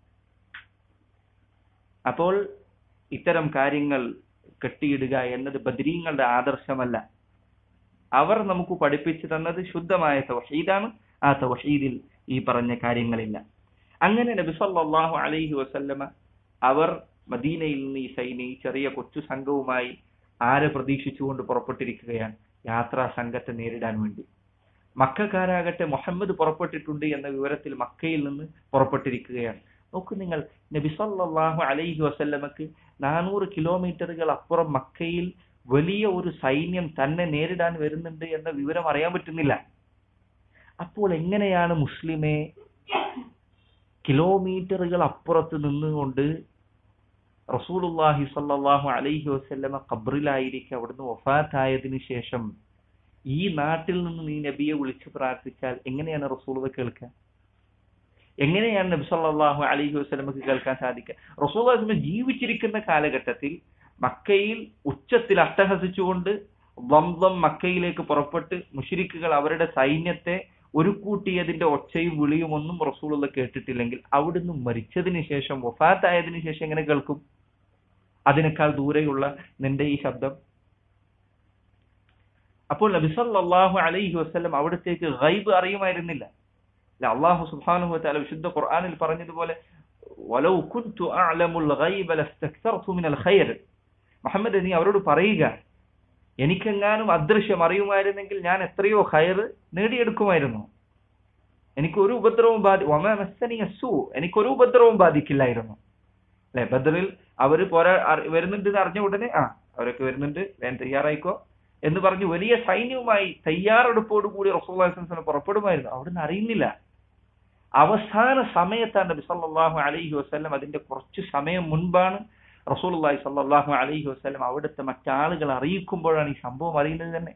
അപ്പോൾ ഇത്തരം കാര്യങ്ങൾ കെട്ടിയിടുക എന്നത് ബദ്രീങ്ങളുടെ ആദർശമല്ല അവർ നമുക്ക് പഠിപ്പിച്ചു തന്നത് ശുദ്ധമായ തൗഹീദാണ് ആ തൗഹീദിൽ ഈ പറഞ്ഞ കാര്യങ്ങളില്ല അങ്ങനെ നബി സല്ലല്ലാഹു അലൈഹി വസല്ലമ അവർ മദീനയിൽ നിന്ന് ഈ സൈന്യ ഈ ചെറിയ കൊച്ചു സംഘവുമായി ആരെ പ്രതീക്ഷിച്ചുകൊണ്ട് പുറപ്പെട്ടിരിക്കുകയാണ് യാത്രാ സംഘത്തെ നേരിടാൻ വേണ്ടി മക്കാരാകട്ടെ മുഹമ്മദ് പുറപ്പെട്ടിട്ടുണ്ട് എന്ന വിവരത്തിൽ മക്കയിൽ നിന്ന് പുറപ്പെട്ടിരിക്കുകയാണ് നോക്കൂ നിങ്ങൾ നബി സല്ലല്ലാഹു അലൈഹി വസല്ലമക്ക് നാനൂറ് കിലോമീറ്ററുകൾ അപ്പുറം മക്കയിൽ വലിയ ഒരു സൈന്യം തന്നെ നേരിടാൻ വരുന്നുണ്ട് എന്ന വിവരം അറിയാൻ പറ്റുന്നില്ല അപ്പോൾ എങ്ങനെയാണ് മുസ്ലിമെ കിലോമീറ്ററുകൾ അപ്പുറത്ത് നിന്നുകൊണ്ട് റസൂലുള്ളാഹി സ്വല്ലല്ലാഹു അലൈഹി വസല്ലമ ഖബറിലായിരിക്കെ അവിടുന്ന് വഫാത്തായതിനു ശേഷം ഈ നാട്ടിൽ നിന്ന് നീ നബിയെ വിളിച്ചു പ്രാർത്ഥിച്ചാൽ എങ്ങനെയാണ് റസൂലത കേൾക്കുക എങ്ങനെയാണ് നബി സല്ലല്ലാഹു അലൈഹി വസല്ലമക്ക് കേൾക്കാൻ സാധിക്കുക റസൂൽ ജീവിച്ചിരിക്കുന്ന കാലഘട്ടത്തിൽ മക്കയിൽ ഉച്ചത്തിൽ അട്ടഹസിച്ചുകൊണ്ട് വംസം മക്കയിലേക്ക് പുറപ്പെട്ട് മുഷിരിക്കുകൾ അവരുടെ സൈന്യത്തെ ഒരു കൂട്ടിയതിന്റെ ഒച്ചയും വിളിയും ഒന്നും റസൂലുള്ള കേട്ടിട്ടില്ലെങ്കിൽ അവിടുന്ന് മരിച്ചതിന് ശേഷം വഫാത്തായതിനു ശേഷം എങ്ങനെ കേൾക്കും അതിനേക്കാൾ ദൂരെയുള്ള നിന്റെ ഈ ശബ്ദം അപ്പോൾ നബി സല്ലല്ലാഹു അലൈഹി വസല്ലം അവിടത്തേക്ക് ഗൈബ് അറിയുമായിരുന്നില്ല അള്ളാഹു സുബ്ഹാനഹു വതആല വിശുദ്ധ ഖുർആനിൽ പറഞ്ഞതുപോലെ വലൗ കുൻതു അഅലമുൽ ഗൈബ ലസ്തക്തർതു മിനൽ ഖൈർ മുഹമ്മദ് നീ അവരോട് പറയുക എനിക്കെങ്ങാനും അദൃശ്യം അറിയുമായിരുന്നെങ്കിൽ ഞാൻ എത്രയോ ഖൈർ നേടിയെടുക്കുമായിരുന്നു എനിക്ക് ഒരു ഉപദ്രവവും ബാധി സു എനിക്കൊരു ഉപദ്രവവും ബാധിക്കില്ലായിരുന്നു അല്ലെ ബദറിൽ അവര് പോരാ വരുന്നുണ്ട് എന്ന് അറിഞ്ഞ ഉടനെ ആ അവരൊക്കെ വരുന്നുണ്ട് ഞാൻ തയ്യാറായിക്കോ എന്ന് പറഞ്ഞ് വലിയ സൈന്യവുമായി തയ്യാറെടുപ്പോടുകൂടി റസൂൽ പുറപ്പെടുമായിരുന്നു അവിടുന്ന് അറിയുന്നില്ല അവസാന സമയത്താണ് നബി സല്ലല്ലാഹു അലൈഹി വസല്ലം അതിന്റെ കുറച്ച് സമയം മുൻപാണ് റസൂലുള്ളാഹി സല്ലല്ലാഹു അലൈഹി വസല്ലം അവിടുത്തെ മറ്റാളുകൾ അറിയിക്കുമ്പോഴാണ് ഈ സംഭവം അറിയുന്നത് തന്നെ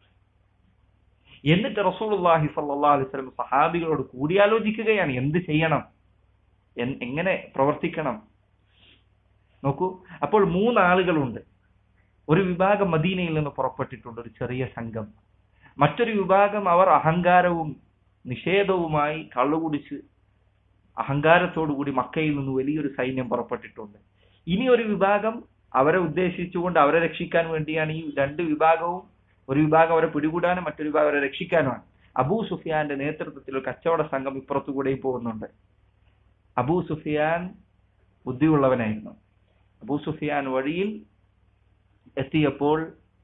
എന്നിട്ട് റസൂലുള്ളാഹി സല്ലല്ലാഹു അലൈഹി വസല്ലം സഹാബികളോട് കൂടിയാലോചിക്കുകയാണ് എന്ത് ചെയ്യണം എങ്ങനെ പ്രവർത്തിക്കണം നോക്കൂ അപ്പോൾ മൂന്നാളുകളുണ്ട് ഒരു വിഭാഗം മദീനയിൽ നിന്ന് പുറപ്പെട്ടിട്ടുണ്ട് ഒരു ചെറിയ സംഘം മറ്റൊരു വിഭാഗം അവർ അഹങ്കാരവും നിഷേധവുമായി കള്ളുകുടിച്ച് അഹങ്കാരത്തോടുകൂടി മക്കയിൽ നിന്ന് വലിയൊരു സൈന്യം പുറപ്പെട്ടിട്ടുണ്ട് ഇനി ഒരു വിഭാഗം അവരെ ഉദ്ദേശിച്ചുകൊണ്ട് അവരെ രക്ഷിക്കാൻ വേണ്ടിയാണ് ഈ രണ്ട് വിഭാഗവും ഒരു വിഭാഗം അവരെ പിടികൂടാനും മറ്റൊരു വിഭാഗം അവരെ രക്ഷിക്കാനുമാണ് അബൂ സുഫിയാന്റെ നേതൃത്വത്തിൽ ഒരു കച്ചവട സംഘം ഇപ്പുറത്തുകൂടെയും പോകുന്നുണ്ട് അബൂ സുഫിയാൻ ബുദ്ധിയുള്ളവനായിരുന്നു അബൂ സുഫിയാൻ വഴിയിൽ എത്തിയപ്പോൾ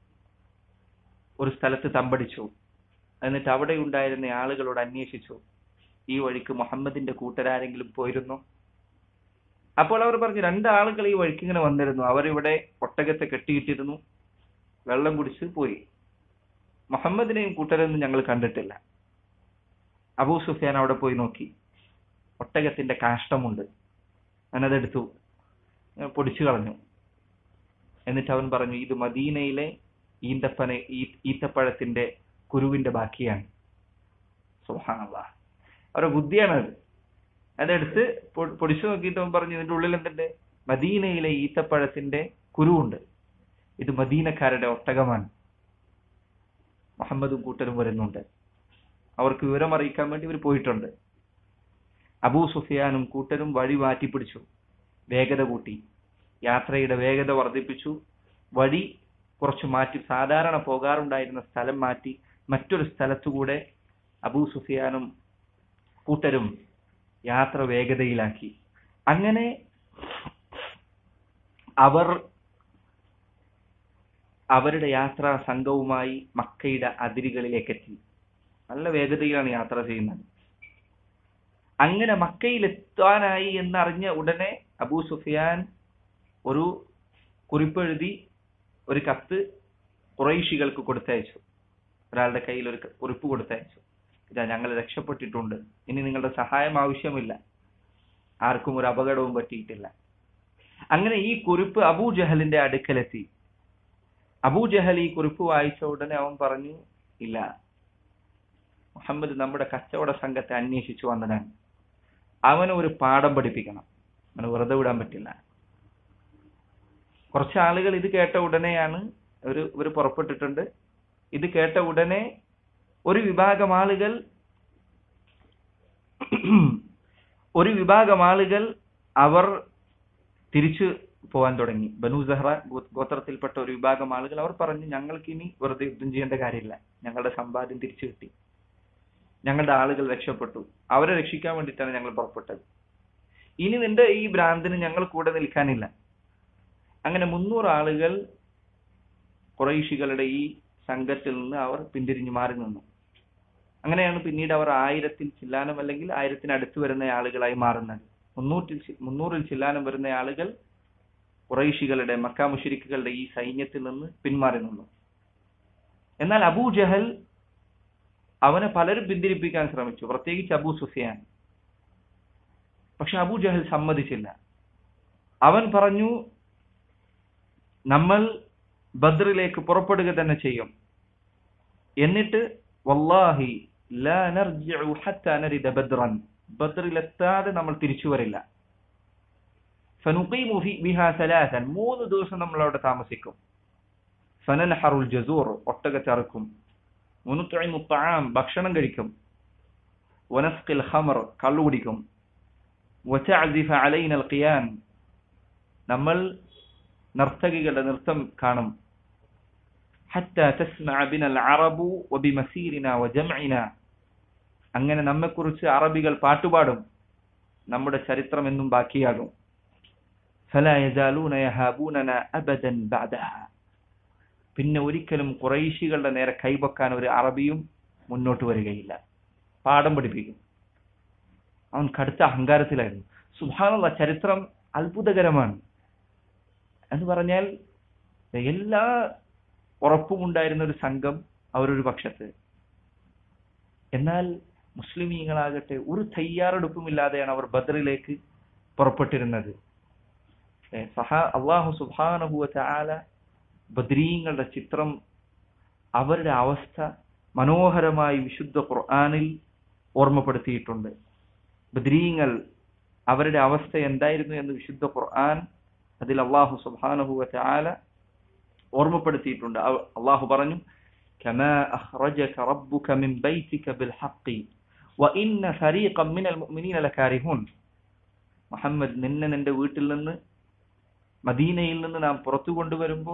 ഒരു സ്ഥലത്ത് തമ്പടിച്ചു എന്നിട്ട് അവിടെ ഉണ്ടായിരുന്ന ആളുകളോട് അന്വേഷിച്ചു ഈ വഴിക്ക് മുഹമ്മദിന്റെ കൂട്ടരാരെങ്കിലും പോയിരുന്നു അപ്പോൾ അവർ പറഞ്ഞു രണ്ടാളുകൾ ഈ വഴിക്ക് ഇങ്ങനെ വന്നിരുന്നു അവരിവിടെ ഒട്ടകത്തെ കെട്ടിയിട്ടിരുന്നു വെള്ളം കുടിച്ച് പോയി മുഹമ്മദിനെയും കൂട്ടരൊന്നും ഞങ്ങൾ കണ്ടിട്ടില്ല അബൂ സുഫിയാൻ അവിടെ പോയി നോക്കി ഒട്ടകത്തിന്റെ കാഷ്ടമുണ്ട് ഞാനതെടുത്തു പൊടിച്ചു കളഞ്ഞു എന്നിട്ട് അവൻ പറഞ്ഞു ഇത് മദീനയിലെ ഈന്തപ്പന ഈത്തപ്പഴത്തിന്റെ കുരുവിന്റെ ബാക്കിയാണ് സുഹാനുള്ള അവരുടെ ബുദ്ധിയാണ് അത് അതെടുത്ത് പൊടിച്ചു നോക്കിയിട്ട് അവൻ പറഞ്ഞു ഇതിന്റെ ഉള്ളിൽ എന്തുണ്ട് മദീനയിലെ ഈത്തപ്പഴത്തിന്റെ കുരുവുണ്ട് ഇത് മദീനക്കാരുടെ ഒട്ടകമാണ് മുഹമ്മദും കൂട്ടരും വരുന്നുണ്ട് അവർക്ക് വിവരം അറിയിക്കാൻ വേണ്ടി ഇവർ പോയിട്ടുണ്ട് അബൂ സുഫിയാനും കൂട്ടരും വഴി മാറ്റി പിടിച്ചു വേഗത കൂട്ടി യാത്രയുടെ വേഗത വർദ്ധിപ്പിച്ചു വഴി കുറച്ച് മാറ്റി സാധാരണ പോകാറുണ്ടായിരുന്ന സ്ഥലം മാറ്റി മറ്റൊരു സ്ഥലത്തുകൂടെ അബൂ സുഫിയാനും കൂട്ടരും യാത്ര വേഗതയിലാക്കി അങ്ങനെ അവർ അവരുടെ യാത്രാ സംഘവുമായി മക്കയുടെ അതിരുകളിലേക്ക് എത്തി നല്ല വേഗതയിലാണ് യാത്ര ചെയ്യുന്നത് അങ്ങനെ മക്കയിൽ എത്താനായി എന്നറിഞ്ഞ ഉടനെ അബൂ സുഫിയാൻ ഒരു കുറിപ്പെഴുതി ഒരു കത്ത് കുറൈശികൾക്ക് കൊടുത്തയച്ചു ഒരാളുടെ കയ്യിൽ ഒരു ക- കുറിപ്പ് കൊടുത്തയച്ചു ഇതാ ഞങ്ങൾ രക്ഷപ്പെട്ടിട്ടുണ്ട് ഇനി നിങ്ങളുടെ സഹായം ആവശ്യമില്ല ആർക്കും ഒരു അപകടവും പറ്റിയിട്ടില്ല അങ്ങനെ ഈ കുറിപ്പ് അബൂ ജഹലിന്റെ അടുക്കലെത്തി അബൂ ജഹൽ ഈ കുറിപ്പ് വായിച്ച ഉടനെ അവൻ പറഞ്ഞു ഇല്ല മുഹമ്മദ് നമ്മുടെ കച്ചവട സംഘത്തെ അന്വേഷിച്ചു വന്നതാണ് അവന് ഒരു പാഠം പഠിപ്പിക്കണം അവന് വെറുതെ വിടാൻ പറ്റില്ല കുറച്ച് ആളുകൾ ഇത് കേട്ട ഉടനെയാണ് ഒരു ഇവർ പുറപ്പെട്ടിട്ടുണ്ട് ഇത് കേട്ട ഉടനെ ഒരു വിഭാഗം ആളുകൾ ഒരു വിഭാഗം ആളുകൾ അവർ തിരിച്ചു പോകാൻ തുടങ്ങി ബനു സഹ്റ ഗോ- ഗോത്രത്തിൽപ്പെട്ട ഒരു വിഭാഗം ആളുകൾ അവർ പറഞ്ഞു ഞങ്ങൾക്ക് ഇനി വെറുതെ യുദ്ധം ചെയ്യേണ്ട കാര്യമില്ല ഞങ്ങളുടെ സമ്പാദ്യം തിരിച്ചു കിട്ടി ഞങ്ങളുടെ ആളുകൾ രക്ഷപ്പെട്ടു അവരെ രക്ഷിക്കാൻ വേണ്ടിയിട്ടാണ് ഞങ്ങൾ പുറപ്പെട്ടത് ഇനി നിന്റെ ഈ ഭ്രാന്തിന് ഞങ്ങൾ കൂടെ നിൽക്കാനില്ല അങ്ങനെ മുന്നൂറ് ആളുകൾ കുറൈശികളുടെ ഈ സംഘത്തിൽ നിന്ന് അവർ പിന്തിരിഞ്ഞു മാറി നിന്നു അങ്ങനെയാണ് പിന്നീട് അവർ ആയിരത്തിൽ ചില്ലാനം അല്ലെങ്കിൽ ആയിരത്തിന് അടുത്ത് വരുന്ന ആളുകളായി മാറുന്നത് മുന്നൂറ്റിൽ ചി- മുന്നൂറിൽ ചില്ലാനം വരുന്ന ആളുകൾ കുറൈശികളുടെ മക്ക മുഷരിക്കുകളുടെ ഈ സൈന്യത്തിൽ നിന്ന് പിന്മാറി നിന്നു എന്നാൽ അബൂ ജഹൽ അവനെ പലരും പിന്തിരിപ്പിക്കാൻ ശ്രമിച്ചു പ്രത്യേകിച്ച് അബൂ സുഫിയാൻ പക്ഷെ അബൂ ജഹൽ സമ്മതിച്ചില്ല അവൻ പറഞ്ഞു നമ്മൾ ബദ്രിലേക്ക് പുറപ്പെടുക തന്നെ ചെയ്യും എന്നിട്ട് വല്ലാഹി ലാ നർജിഉ ഹത്താ നരിദ ബദ്റൻ ബദ്രിലെത്താതെ നമ്മൾ തിരിച്ചു വരില്ല ഫനുഖീമു ഫി ബിഹാ സലാസൻ മൂന്ന് ദിവസം നമ്മൾ അവിടെ താമസിക്കും ഫനൻഹറുൽ ജസൂർ ഒട്ടകച്ചറുക്കും മുനുത്തുഇമു തആം ഭക്ഷണം കഴിക്കും വനസ്ഖിൽ ഖമർ കള്ളു കുടിക്കും വതഅസിഫ അലൈന ഖിയാൻ നമ്മൾ നർത്തകികളുടെ നൃത്തം കാണും حتى تسمع بنا العرب وبمسيرنا وجمعنا അങ്ങനെ നമ്മെക്കുറിച്ച് അറബികൾ പാട്ടുപാടും നമ്മുടെ ചരിത്രം എന്നും ബാക്കിയാകും فلا يزالون يهابوننا أبدا بعدها പിന്നെ ഒരിക്കലും കുറൈശികളുടെ നേരെ കൈവക്കാൻ ഒരു അറബിയും മുന്നോട്ട് വരികയില്ല പാഠം പഠിപ്പിക്കും അവൻ കടുത്ത അഹങ്കാരത്തിലായിരുന്നു സുഭാനുള്ള ചരിത്രം അത്ഭുതകരമാണ് എന്ന് പറഞ്ഞാൽ എല്ലാ ഉറപ്പുമുണ്ടായിരുന്ന ഒരു സംഘം അവരൊരു പക്ഷത്ത് എന്നാൽ മുസ്ലിമീങ്ങളാകട്ടെ ഒരു തയ്യാറെടുപ്പുമില്ലാതെയാണ് അവർ ബദറിലേക്ക് പുറപ്പെട്ടിരുന്നത് ഏ, സഹാ അള്ളാഹു സുബാനഹുവ ചാല ബദ്രീങ്ങളുടെ ചിത്രം അവരുടെ അവസ്ഥ മനോഹരമായി വിശുദ്ധ ഖുർആനിൽ ഓർമ്മപ്പെടുത്തിയിട്ടുണ്ട് ബദ്രീങ്ങൾ അവരുടെ അവസ്ഥ എന്തായിരുന്നു എന്ന് വിശുദ്ധ ഖുർആൻ അതിൽ അള്ളാഹു സുബാനഹുവ ചാല ഓർമ്മപ്പെടുത്തിയിട്ടുണ്ട് അവ- അള്ളാഹു പറഞ്ഞു كما أخرجك ربك من بيتك بالحق وإن فريقا من المؤمنين لكارهون മുഹമ്മദ് നിന്നെ നിന്റെ വീട്ടിൽ നിന്ന് മദീനയിൽ നിന്ന് നാം പുറത്തു കൊണ്ടുവരുമ്പോൾ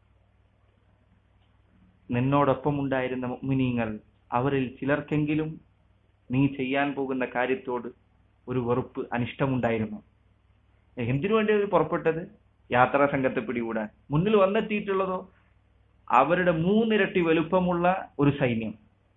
നിന്നോടൊപ്പം ഉണ്ടായിരുന്ന മുഅ്മിനീങ്ങൾ അവരിൽ ചിലർക്കെങ്കിലും നീ ചെയ്യാൻ പോകുന്ന കാര്യത്തോട് ഒരു വെറുപ്പ് അനിഷ്ടമുണ്ടായിരുന്നു എന്തിനു വേണ്ടി അവർ പുറപ്പെട്ടത് യാത്രാ സംഘത്തെ പിടികൂടാൻ മുന്നിൽ വന്നെത്തിയിട്ടുള്ളതോ അവരുടെ മൂന്നിരട്ടി വലുപ്പമുള്ള ഒരു സൈന്യം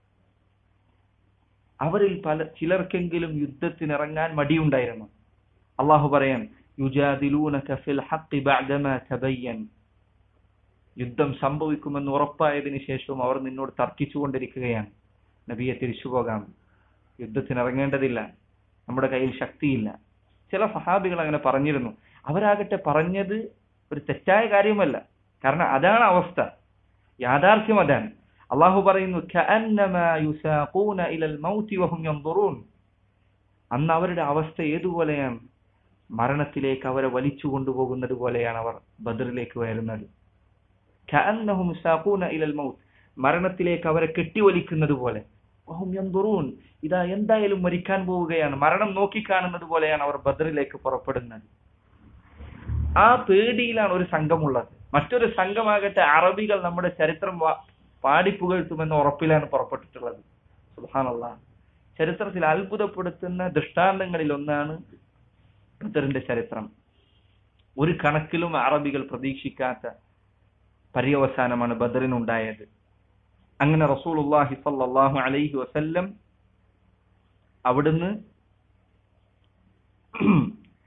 അവരിൽ പല ചിലർക്കെങ്കിലും യുദ്ധത്തിനിറങ്ങാൻ മടിയുണ്ടായിരുന്നു അള്ളാഹു പറയാൻ യുജാദിലൂനക ഫിൽ ഹഖ് ബഅദമാ തബയ്യൻ യുദ്ധം സംഭവിക്കുമെന്ന് ഉറപ്പായതിനു ശേഷവും അവർ നിന്നോട് തർക്കിച്ചുകൊണ്ടിരിക്കുകയാണ് നബിയെ തിരിച്ചു പോകാം യുദ്ധത്തിനിറങ്ങേണ്ടതില്ല നമ്മുടെ കയ്യിൽ ശക്തിയില്ല ചില സഹാബികൾ അങ്ങനെ പറഞ്ഞിരുന്നു അവരാകട്ടെ പറഞ്ഞത് ഒരു തെറ്റായ കാര്യമല്ല കാരണം അതാണ് അവസ്ഥ യാഥാർത്ഥ്യം അതാണ് അള്ളാഹു പറയുന്നു "കഅന്നമാ യുസാഖൂന ഇലൽ മൗതി വഹും യൻദുറൂൻ." അന്ന് അവരുടെ അവസ്ഥ ഏതുപോലെയാണ് മരണത്തിലേക്ക് അവരെ വലിച്ചു കൊണ്ടുപോകുന്നത് പോലെയാണ് അവർ ബദറിലേക്ക് വരുന്നത് കഅന്നഹും യുസാഖൂന ഇലൽ മൗത്ത് മരണത്തിലേക്ക് അവരെ കെട്ടിവലിക്കുന്നത് പോലെ വഹും യൻദുറൂൻ ഇതാ എന്തായാലും മരിക്കാൻ പോവുകയാണ് മരണം നോക്കിക്കാണുന്നത് പോലെയാണ് അവർ ബദറിലേക്ക് പുറപ്പെടുന്നത് ആ പേടിയിലാണ് ഒരു സംഘമുള്ളത് മറ്റൊരു സംഘമാകട്ടെ അറബികൾ നമ്മുടെ ചരിത്രം വാ- പാടിപ്പുകഴ്ത്തുമെന്ന ഉറപ്പിലാണ് പുറപ്പെട്ടിട്ടുള്ളത് സുബാനുള്ള ചരിത്രത്തിൽ അത്ഭുതപ്പെടുത്തുന്ന ദൃഷ്ടാന്തങ്ങളിൽ ഒന്നാണ് ബദറിന്റെ ചരിത്രം ഒരു കണക്കിലും അറബികൾ പ്രതീക്ഷിക്കാത്ത പര്യവസാനമാണ് ബദറിനുണ്ടായത് അങ്ങനെ റസൂലുള്ളാഹി സ്വല്ലല്ലാഹു അലൈഹി വസല്ലം അവിടുന്ന്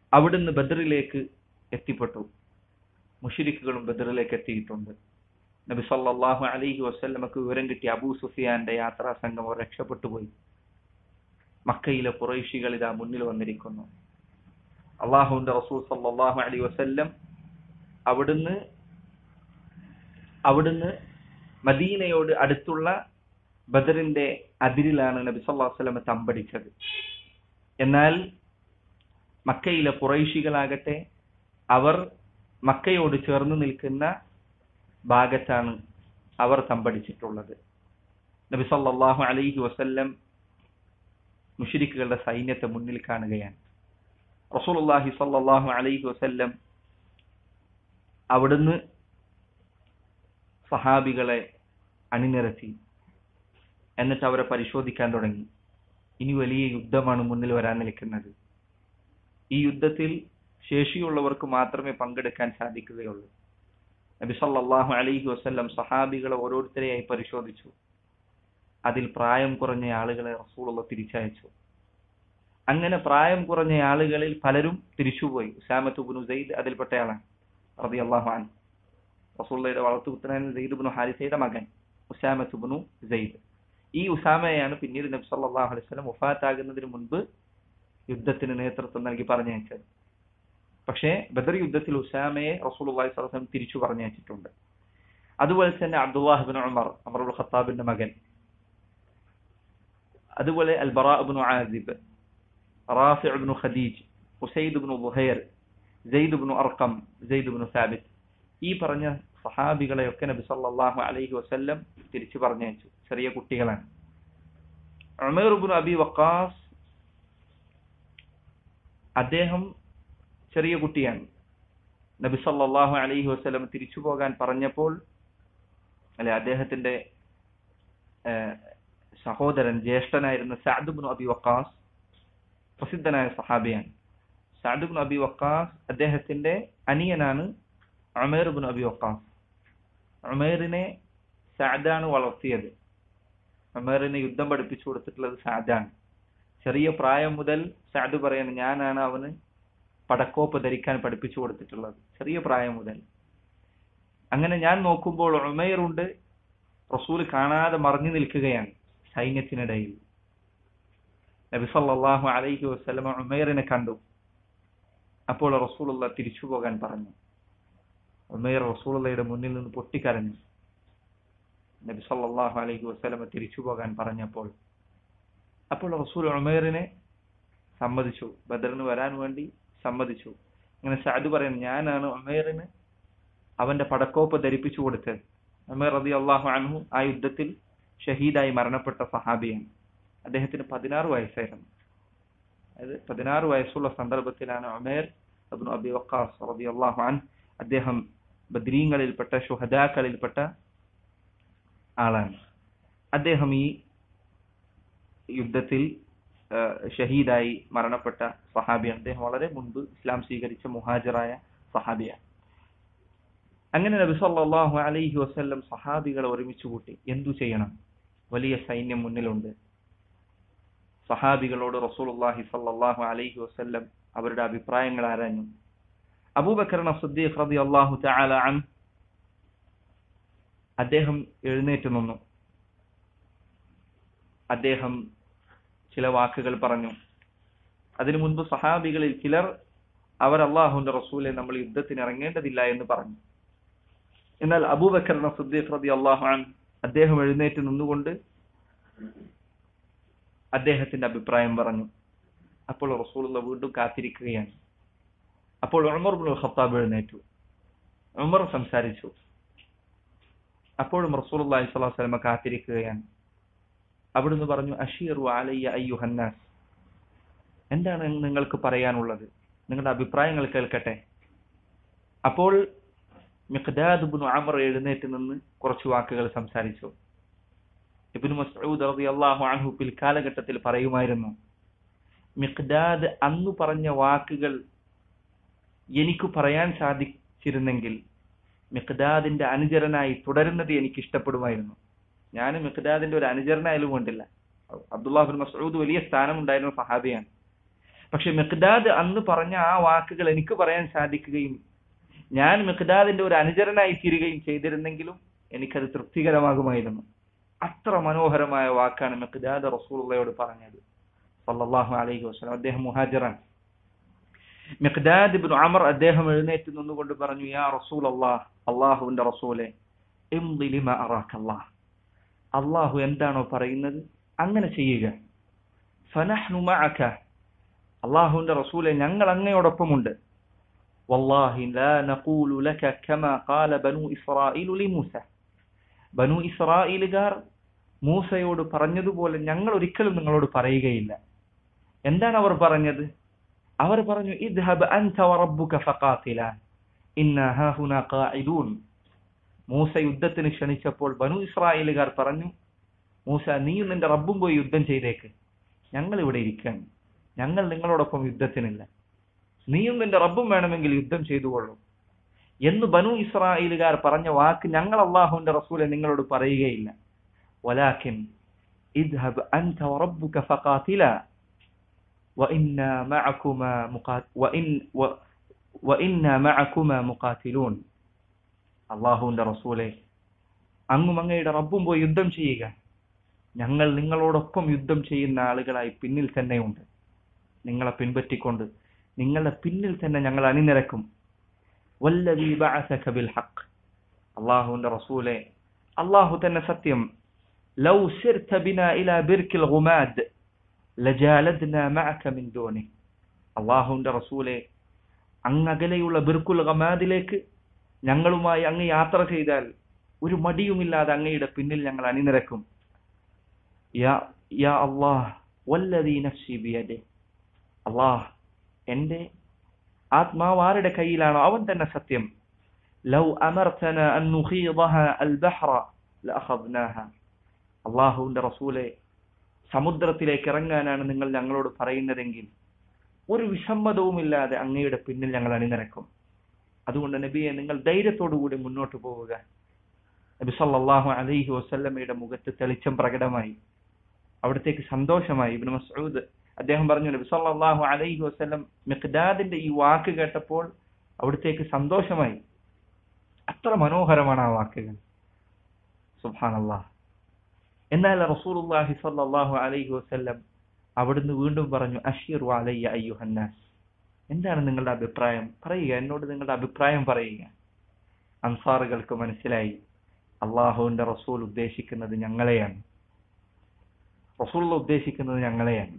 അവിടുന്ന് ബദറിലേക്ക് എത്തിപ്പെട്ടു മുഷിരിക്കുകളും ബദറിലേക്ക് എത്തിയിട്ടുണ്ട് നബി സല്ലല്ലാഹു അലൈഹി വസല്ലമക്ക് വിവരം കിട്ടിയ അബൂ സുഫിയാന്റെ യാത്രാ സംഘം അവർ രക്ഷപ്പെട്ടു പോയി മക്കയിലെ കുറൈശികൾ ഇതാ മുന്നിൽ വന്നിരിക്കുന്നു അള്ളാഹുവിന്റെ റസൂൽ സല്ലല്ലാഹു അലൈഹി വസല്ലം അവിടുന്ന് അവിടുന്ന് മദീനയോട് അടുത്തുള്ള ബദറിന്റെ അതിരിലാണ് നബി സല്ലല്ലാഹു അലൈഹി വസല്ലം തമ്പടിച്ചത് എന്നാൽ മക്കയിലെ കുറൈശികളാകട്ടെ അവർ മക്കയോട് ചേർന്ന് നിൽക്കുന്ന ഭാഗത്താണ് അവർ തമ്പടിച്ചിട്ടുള്ളത് നബി സല്ലല്ലാഹു അലൈഹി വസല്ലം മുഷിരിക്കുകളുടെ സൈന്യത്തെ മുന്നിൽ കാണുകയാണ് റസൂലുള്ളാഹി സല്ലല്ലാഹു അലൈഹി വസല്ലം അവിടുന്ന് സഹാബികളെ അണിനിരത്തി എന്നിട്ട് അവരെ പരിശോധിക്കാൻ തുടങ്ങി ഇനി വലിയ യുദ്ധമാണ് മുന്നിൽ വരാൻ നിൽക്കുന്നത് ഈ യുദ്ധത്തിൽ ശേഷിയുള്ളവർക്ക് മാത്രമേ പങ്കെടുക്കാൻ സാധിക്കുകയുള്ളൂ നബി സല്ലല്ലാഹു അലൈഹി വസല്ലം സഹാബികളെ ഓരോരുത്തരെയായി പരിശോധിച്ചു അതിൽ പ്രായം കുറഞ്ഞ ആളുകളെ റസൂലുള്ള തിരിച്ചയച്ചു അങ്ങനെ പ്രായം കുറഞ്ഞ ആളുകളിൽ പലരും തിരിച്ചുപോയി ഉസാമത്ത് ബിനു സെയ്ദ് അതിൽപ്പെട്ടയാളാണ് റളിയല്ലാഹു അൻഹു റസൂലുള്ളയുടെ വളർത്തുപുത്രനായ സെയ്ദ് ബിനു ഹാരിസയുടെ മകൻ ഉസാമത്ത് ബിനു സെയ്ദ് ഈ ഉസാമയാണ് പിന്നീട് നബി സല്ലല്ലാഹു അലൈഹി വസല്ലം വഫാത്താകുന്നതിന് മുൻപ് യുദ്ധത്തിന് നേതൃത്വം നൽകി പറഞ്ഞയച്ചത് പക്ഷേ ബദർ യുദ്ധത്തിൽ ഉസാമയെ റസൂലുള്ളാഹി സ്വല്ലല്ലാഹു അലൈഹി വസല്ലം തിരിച്ചു പറഞ്ഞയച്ചിട്ടുണ്ട് അതുപോലെ തന്നെ അബ്ദുല്ലാഹ് ബിൻ ഉമർ അമറുൽ ഖത്താബിന്റെ മകൻ അതുപോലെ al Bara bin Azib Rafi bin Khadij Usaid bin Buhair Zaid bin Arqam Zaid bin Thabit ഈ പറഞ്ഞ സഹാബികളെയൊക്കെ നബി സല്ലല്ലാഹു അലൈഹി വസല്ലം തിരിച്ചു പറഞ്ഞയച്ചു ചെറിയ കുട്ടികളാണ് ഉമേർ ബിൻ അബി വക്കാസ് അദ്ദേഹം ചെറിയ കുട്ടിയാണ് നബി സല്ലല്ലാഹു അലൈഹി വസല്ലം തിരിച്ചു പോകാൻ പറഞ്ഞപ്പോൾ അല്ലെ അദ്ദേഹത്തിന്റെ സഹോദരൻ ജ്യേഷ്ഠനായിരുന്ന സഅദ് ബിൻ അബി വക്കാസ് പ്രസിദ്ധനായ സഹാബിയാണ് സഅദ് ബിൻ അബി വക്കാസ് അദ്ദേഹത്തിന്റെ അനിയനാണ് ഉമേർ ബിൻ അബി വക്കാസ് ഉമേറിനെ സഅദാണ് വളർത്തിയത് ഉമേറിനെ യുദ്ധം പഠിപ്പിച്ചു കൊടുത്തിട്ടുള്ളത് സഅദാണ് ചെറിയ പ്രായം മുതൽ സഅദ് പറയുന്നു ഞാനാണ് അവന് പടക്കോപ്പ് ധരിക്കാൻ പഠിപ്പിച്ചു കൊടുത്തിട്ടുള്ളത് ചെറിയ പ്രായം മുതൽ അങ്ങനെ ഞാൻ നോക്കുമ്പോൾ ഉമേറുണ്ട് റസൂൽ കാണാതെ മറിഞ്ഞു നിൽക്കുകയാണ് സൈന്യത്തിനിടയിൽ നബി സല്ലല്ലാഹു അലൈഹി വസല്ലമ ഉമേറിനെ കണ്ടു അപ്പോൾ റസൂലുള്ള തിരിച്ചു പോകാൻ പറഞ്ഞു ഉമേർ റസൂലുള്ളയുടെ മുന്നിൽ നിന്ന് പൊട്ടിക്കരഞ്ഞു നബി സല്ലല്ലാഹു അലൈഹി വസല്ലമ തിരിച്ചു പോകാൻ പറഞ്ഞപ്പോൾ അപ്പോൾ റസൂൽ ഉമേറിനെ സമ്മതിച്ചു ബദറിന് വരാൻ വേണ്ടി സമ്മതിച്ചു അങ്ങനെ സഅദ് പറയുന്നു ഞാനാണ് ഉമേറിന് അവന്റെ പടക്കോപ്പ് ധരിപ്പിച്ചു കൊടുത്തത് ഉമേർ റതി അള്ളാഹു അൻഹു ആ യുദ്ധത്തിൽ ഷഹീദായി മരണപ്പെട്ട സഹാബിയാണ് അദ്ദേഹത്തിന് പതിനാറ് വയസ്സായിരുന്നു അതായത് പതിനാറ് വയസ്സുള്ള സന്ദർഭത്തിലാണ് ഉമേർ അബ്നു അബി വക്കാസ് റതി അള്ളാഹു അൻ അദ്ദേഹം ബദ്രീങ്ങളിൽപ്പെട്ട ഷുഹദാക്കളിൽപ്പെട്ട ആളാണ് അദ്ദേഹം ഈ യുദ്ധത്തിൽ ഷഹീദായി മരണപ്പെട്ട സഹാബിയാണ് അദ്ദേഹം വളരെ മുൻപ് ഇസ്ലാം സ്വീകരിച്ച മുഹാജറായ സഹാബിയാണ് അങ്ങനെ നബി സല്ലല്ലാഹു അലൈഹി വസല്ലം സഹാബികളെ ഒരുമിച്ച് കൂട്ടി എന്തു ചെയ്യണം വലിയ സൈന്യം മുന്നിലുണ്ട് സഹാബികളോട് റസൂലുള്ളാഹി സല്ലല്ലാഹു അലൈഹി വസല്ലം അവരുടെ അഭിപ്രായങ്ങൾ ആരാഞ്ഞു അബൂബക്കർ സിദ്ദീഖ് റളിയല്ലാഹു തആല അൻ അദ്ദേഹം എഴുന്നേറ്റ് നിന്നു അദ്ദേഹം ചില വാക്കുകൾ പറഞ്ഞു അതിനു മുൻപ് സഹാബികളിൽ ചിലർ അവർ അള്ളാഹുന്റെ റസൂലെ നമ്മൾ യുദ്ധത്തിന് ഇറങ്ങേണ്ടതില്ല എന്ന് പറഞ്ഞു എന്നാൽ അബൂബക്കർ സിദ്ദീഖ് റതി അള്ളാഹു അൻ അദ്ദേഹം എഴുന്നേറ്റ് നിന്നുകൊണ്ട് അദ്ദേഹത്തിന്റെ അഭിപ്രായം പറഞ്ഞു അപ്പോൾ റസൂലുള്ള വീണ്ടും കാത്തിരിക്കുകയാണ് അപ്പോൾ ഉമർ ബിൻ ഖത്താബ് എഴുന്നേറ്റു ഉമർ സംസാരിച്ചു അപ്പോഴും റസൂൽ അള്ളാഹി സ്വലാഹു വസ്ലമ കാത്തിരിക്കുകയാണ് അവിടുന്ന് പറഞ്ഞു അഷീറു അലയ്യ അയ്യുഹന്നാസ് എന്താണ് നിങ്ങൾക്ക് പറയാനുള്ളത് നിങ്ങളുടെ അഭിപ്രായങ്ങൾ കേൾക്കട്ടെ അപ്പോൾ മിഖ്ദാദ് ഇബ്നു അമർ എഴുന്നേറ്റ് നിന്ന് കുറച്ച് വാക്കുകൾ സംസാരിച്ചു ഇബ്നു മസ്ഊദ് റളിയല്ലാഹു അൻഹു പിൽക്കാലഘട്ടത്തിൽ പറയുമായിരുന്നു മിഖ്ദാദ് അന്ന് പറഞ്ഞ വാക്കുകൾ എനിക്ക് പറയാൻ സാധിച്ചിരുന്നെങ്കിൽ മിഖ്ദാദിന്റെ അനുചരനായി തുടരുന്നത് എനിക്ക് ഇഷ്ടപ്പെടുമായിരുന്നു ഞാൻ മിഖ്ദാദിന്റെ ഒരു അനുചരനായാലും കൊണ്ടില്ല അബ്ദുല്ലാഹിബിൻ മസൂദ് വലിയ സ്ഥാനം ഉണ്ടായിരുന്ന സഹാബിയാണ് പക്ഷെ മിഖ്ദാദ് അന്ന് പറഞ്ഞ ആ വാക്കുകൾ എനിക്ക് പറയാൻ സാധിക്കുകയും ഞാൻ മിഖ്ദാദിന്റെ ഒരു അനുചരനായി തീരുകയും ചെയ്തിരുന്നെങ്കിലും എനിക്കത് തൃപ്തികരമാകുമായിരുന്നു അത്ര മനോഹരമായ വാക്കാണ് മിഖ്ദാദ് റസൂലുള്ളയോട് പറഞ്ഞത് സല്ലല്ലാഹു അലൈഹി വസല്ലം അദ്ദേഹം മുഹാജിറാണ് മിഖ്ദാദ് ഇബ്നു അമർ അദ്ദേഹം എഴുന്നേറ്റ് നിന്നുകൊണ്ട് പറഞ്ഞു യാ റസൂൽ അള്ളാഹ് അള്ളാഹുവിന്റെ റസൂലെ ഇംദി ലിമ അറാക്കല്ലാഹ് അള്ളാഹു എന്താണോ പറയുന്നത് അങ്ങനെ ചെയ്യുക ഫനഹ്നു മഅക അള്ളാഹുവിന്റെ റസൂലെ ഞങ്ങൾ അങ്ങയോടൊപ്പമുണ്ട് വല്ലാഹി ലാ നഖൂലു ലക കമാ ഖാല ബനു ഇസ്രായീലു ലിമൂസ ബനു ഇസ്രായേലുകാർ മൂസയോട് പറഞ്ഞതുപോലെ ഞങ്ങൾ ഒരിക്കലും നിങ്ങളോട് പറയുകയില്ല എന്താണ് അവർ പറഞ്ഞത് അവർ പറഞ്ഞു ഇദ്ഹബ് അൻത വറബ്ബുക ഫഖാതില ഇന്ന ഹാഹുന ഖാഇദൂൻ മൂസ യുദ്ധത്തിന് ക്ഷണിച്ചപ്പോൾ ബനു ഇസ്രായേലുകാർ പറഞ്ഞു മൂസ നീയും നിന്റെ റബ്ബും പോയി യുദ്ധം ചെയ്തേക്ക് ഞങ്ങൾ ഇവിടെ ഇരിക്കാൻ ഞങ്ങൾ നിങ്ങളോടൊപ്പം യുദ്ധത്തിനില്ല നീയും നിന്റെ റബ്ബും വേണമെങ്കിൽ യുദ്ധം ചെയ്തുകൊള്ളൂ എന്ന് ബനു ഇസ്രായേലുകാർ പറഞ്ഞ വാക്ക് ഞങ്ങൾ അള്ളാഹുവിന്റെ റസൂലെ നിങ്ങളോട് പറയുകയില്ല വലാക്കിൻ ഇദ്ഹബ് അൻത വറബ്ബുക ഫഖാതില وإنا معكما مقات وإن و وإنا معكما مقاتلون അള്ളാഹുവിന്റെ റസൂലെ അങ്ങും അങ്ങയുടെ റബ്ബും പോയി യുദ്ധം ചെയ്യുക ഞങ്ങൾ നിങ്ങളോടൊപ്പം യുദ്ധം ചെയ്യുന്ന ആളുകളായി പിന്നിൽ തന്നെയുണ്ട് നിങ്ങളെ പിൻപറ്റിക്കൊണ്ട് നിങ്ങളുടെ പിന്നിൽ തന്നെ ഞങ്ങൾ അണിനിരക്കും വല്ലദീ ബഅസക ബിൽ ഹഖ് അള്ളാഹുവിന്റെ റസൂലെ അള്ളാഹു തന്നെ സത്യം ലൗ സിർത ബിനാ ഇലാ ബിർക്കിൽ ഗുമാദ് ലജാലദ്ന മഅക മിൻ ദൂനി അള്ളാഹുവിന്റെ റസൂലെ അങ്ങകലെയുള്ള ബിർക്കുൽ ഗമാദിലേക്ക് ഞങ്ങളുമായി അങ്ങ് യാത്ര ചെയ്താൽ ഒരു മടിയുമില്ലാതെ അങ്ങയുടെ പിന്നിൽ ഞങ്ങൾ അണിനിരക്കും യാ യാ അള്ളാഹ് വല്ലദീ നഫ്സി ബിയദി അള്ളാഹ് എന്റെ ആത്മാവ് ആരുടെ കയ്യിലാണോ അവൻ തന്നെ സത്യം ലൗ അമർത്തന അൻ നുഖീദഹ അൽ ബഹ്റ ലഅഖദ്നാഹ അള്ളാഹുവിന്റെ റസൂലെ സമുദ്രത്തിലേക്ക് ഇറങ്ങാനാണ് നിങ്ങൾ ഞങ്ങളോട് പറയുന്നതെങ്കിൽ ഒരു വിസമ്മതവുമില്ലാതെ അങ്ങയുടെ പിന്നിൽ ഞങ്ങൾ അണിനിരക്കും അതുകൊണ്ട് നബിയെ നിങ്ങൾ ധൈര്യത്തോടുകൂടി മുന്നോട്ട് പോവുക നബി സല്ലല്ലാഹു അലൈഹി വസല്ലമയുടെ മുഖത്ത് തെളിച്ചം പ്രകടമായി അവിടത്തേക്ക് സന്തോഷമായി ഇബ്നു മസ്ഊദ് അദ്ദേഹം പറഞ്ഞു നബി സല്ലല്ലാഹു അലൈഹി വസല്ലം മിഖ്ദാദിന്റെ ഈ വാക്ക് കേട്ടപ്പോൾ അവിടത്തേക്ക് സന്തോഷമായി അത്ര മനോഹരമാണ് ആ വാക്കുകൾ സുബ്ഹാനല്ലാഹ് എന്നാൽ റസൂലുള്ളാഹി സ്വല്ലല്ലാഹു അലൈഹി വസല്ലം അവിടുന്ന് വീണ്ടും പറഞ്ഞു അഷീർ അലയ്യ അയ്യുഹന്നാസ് എന്താണ് നിങ്ങളുടെ അഭിപ്രായം പറയുക എന്നോട് നിങ്ങളുടെ അഭിപ്രായം പറയുക അൻസാറുകൾക്ക് മനസ്സിലായി അള്ളാഹുവിന്റെ റസൂൽ ഉദ്ദേശിക്കുന്നത് ഞങ്ങളെയാണ് റസൂൽ ഉദ്ദേശിക്കുന്നത് ഞങ്ങളെയാണ്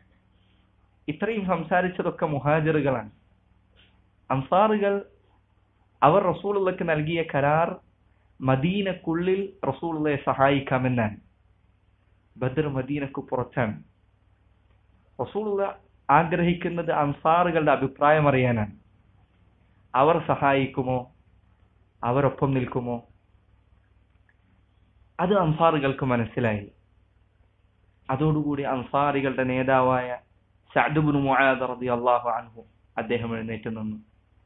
ഇത്രയും സംസാരിച്ചതൊക്കെ മുഹാജിറുകളാണ് അൻസാറുകൾ അവർ റസൂലുള്ളക്ക് നൽകിയ കരാർ മദീനക്കുള്ളിൽ റസൂലുള്ളയെ സഹായിക്കാമെന്നാണ് ബദർ മദീനക്ക് പുറത്താണ് റസൂലുള്ള ആഗ്രഹിക്കുന്നത് അൻസാറുകളുടെ അഭിപ്രായം അറിയാനാണ് അവർ സഹായിക്കുമോ അവരൊപ്പം നിൽക്കുമോ അത് അൻസാറുകൾക്ക് മനസ്സിലായി അതോടുകൂടി അൻസാറികളുടെ നേതാവായ സഅദ്ബുൻ മുആദ് റളിയല്ലാഹു അൻഹു അദ്ദേഹം എഴുന്നേറ്റ് നിന്നു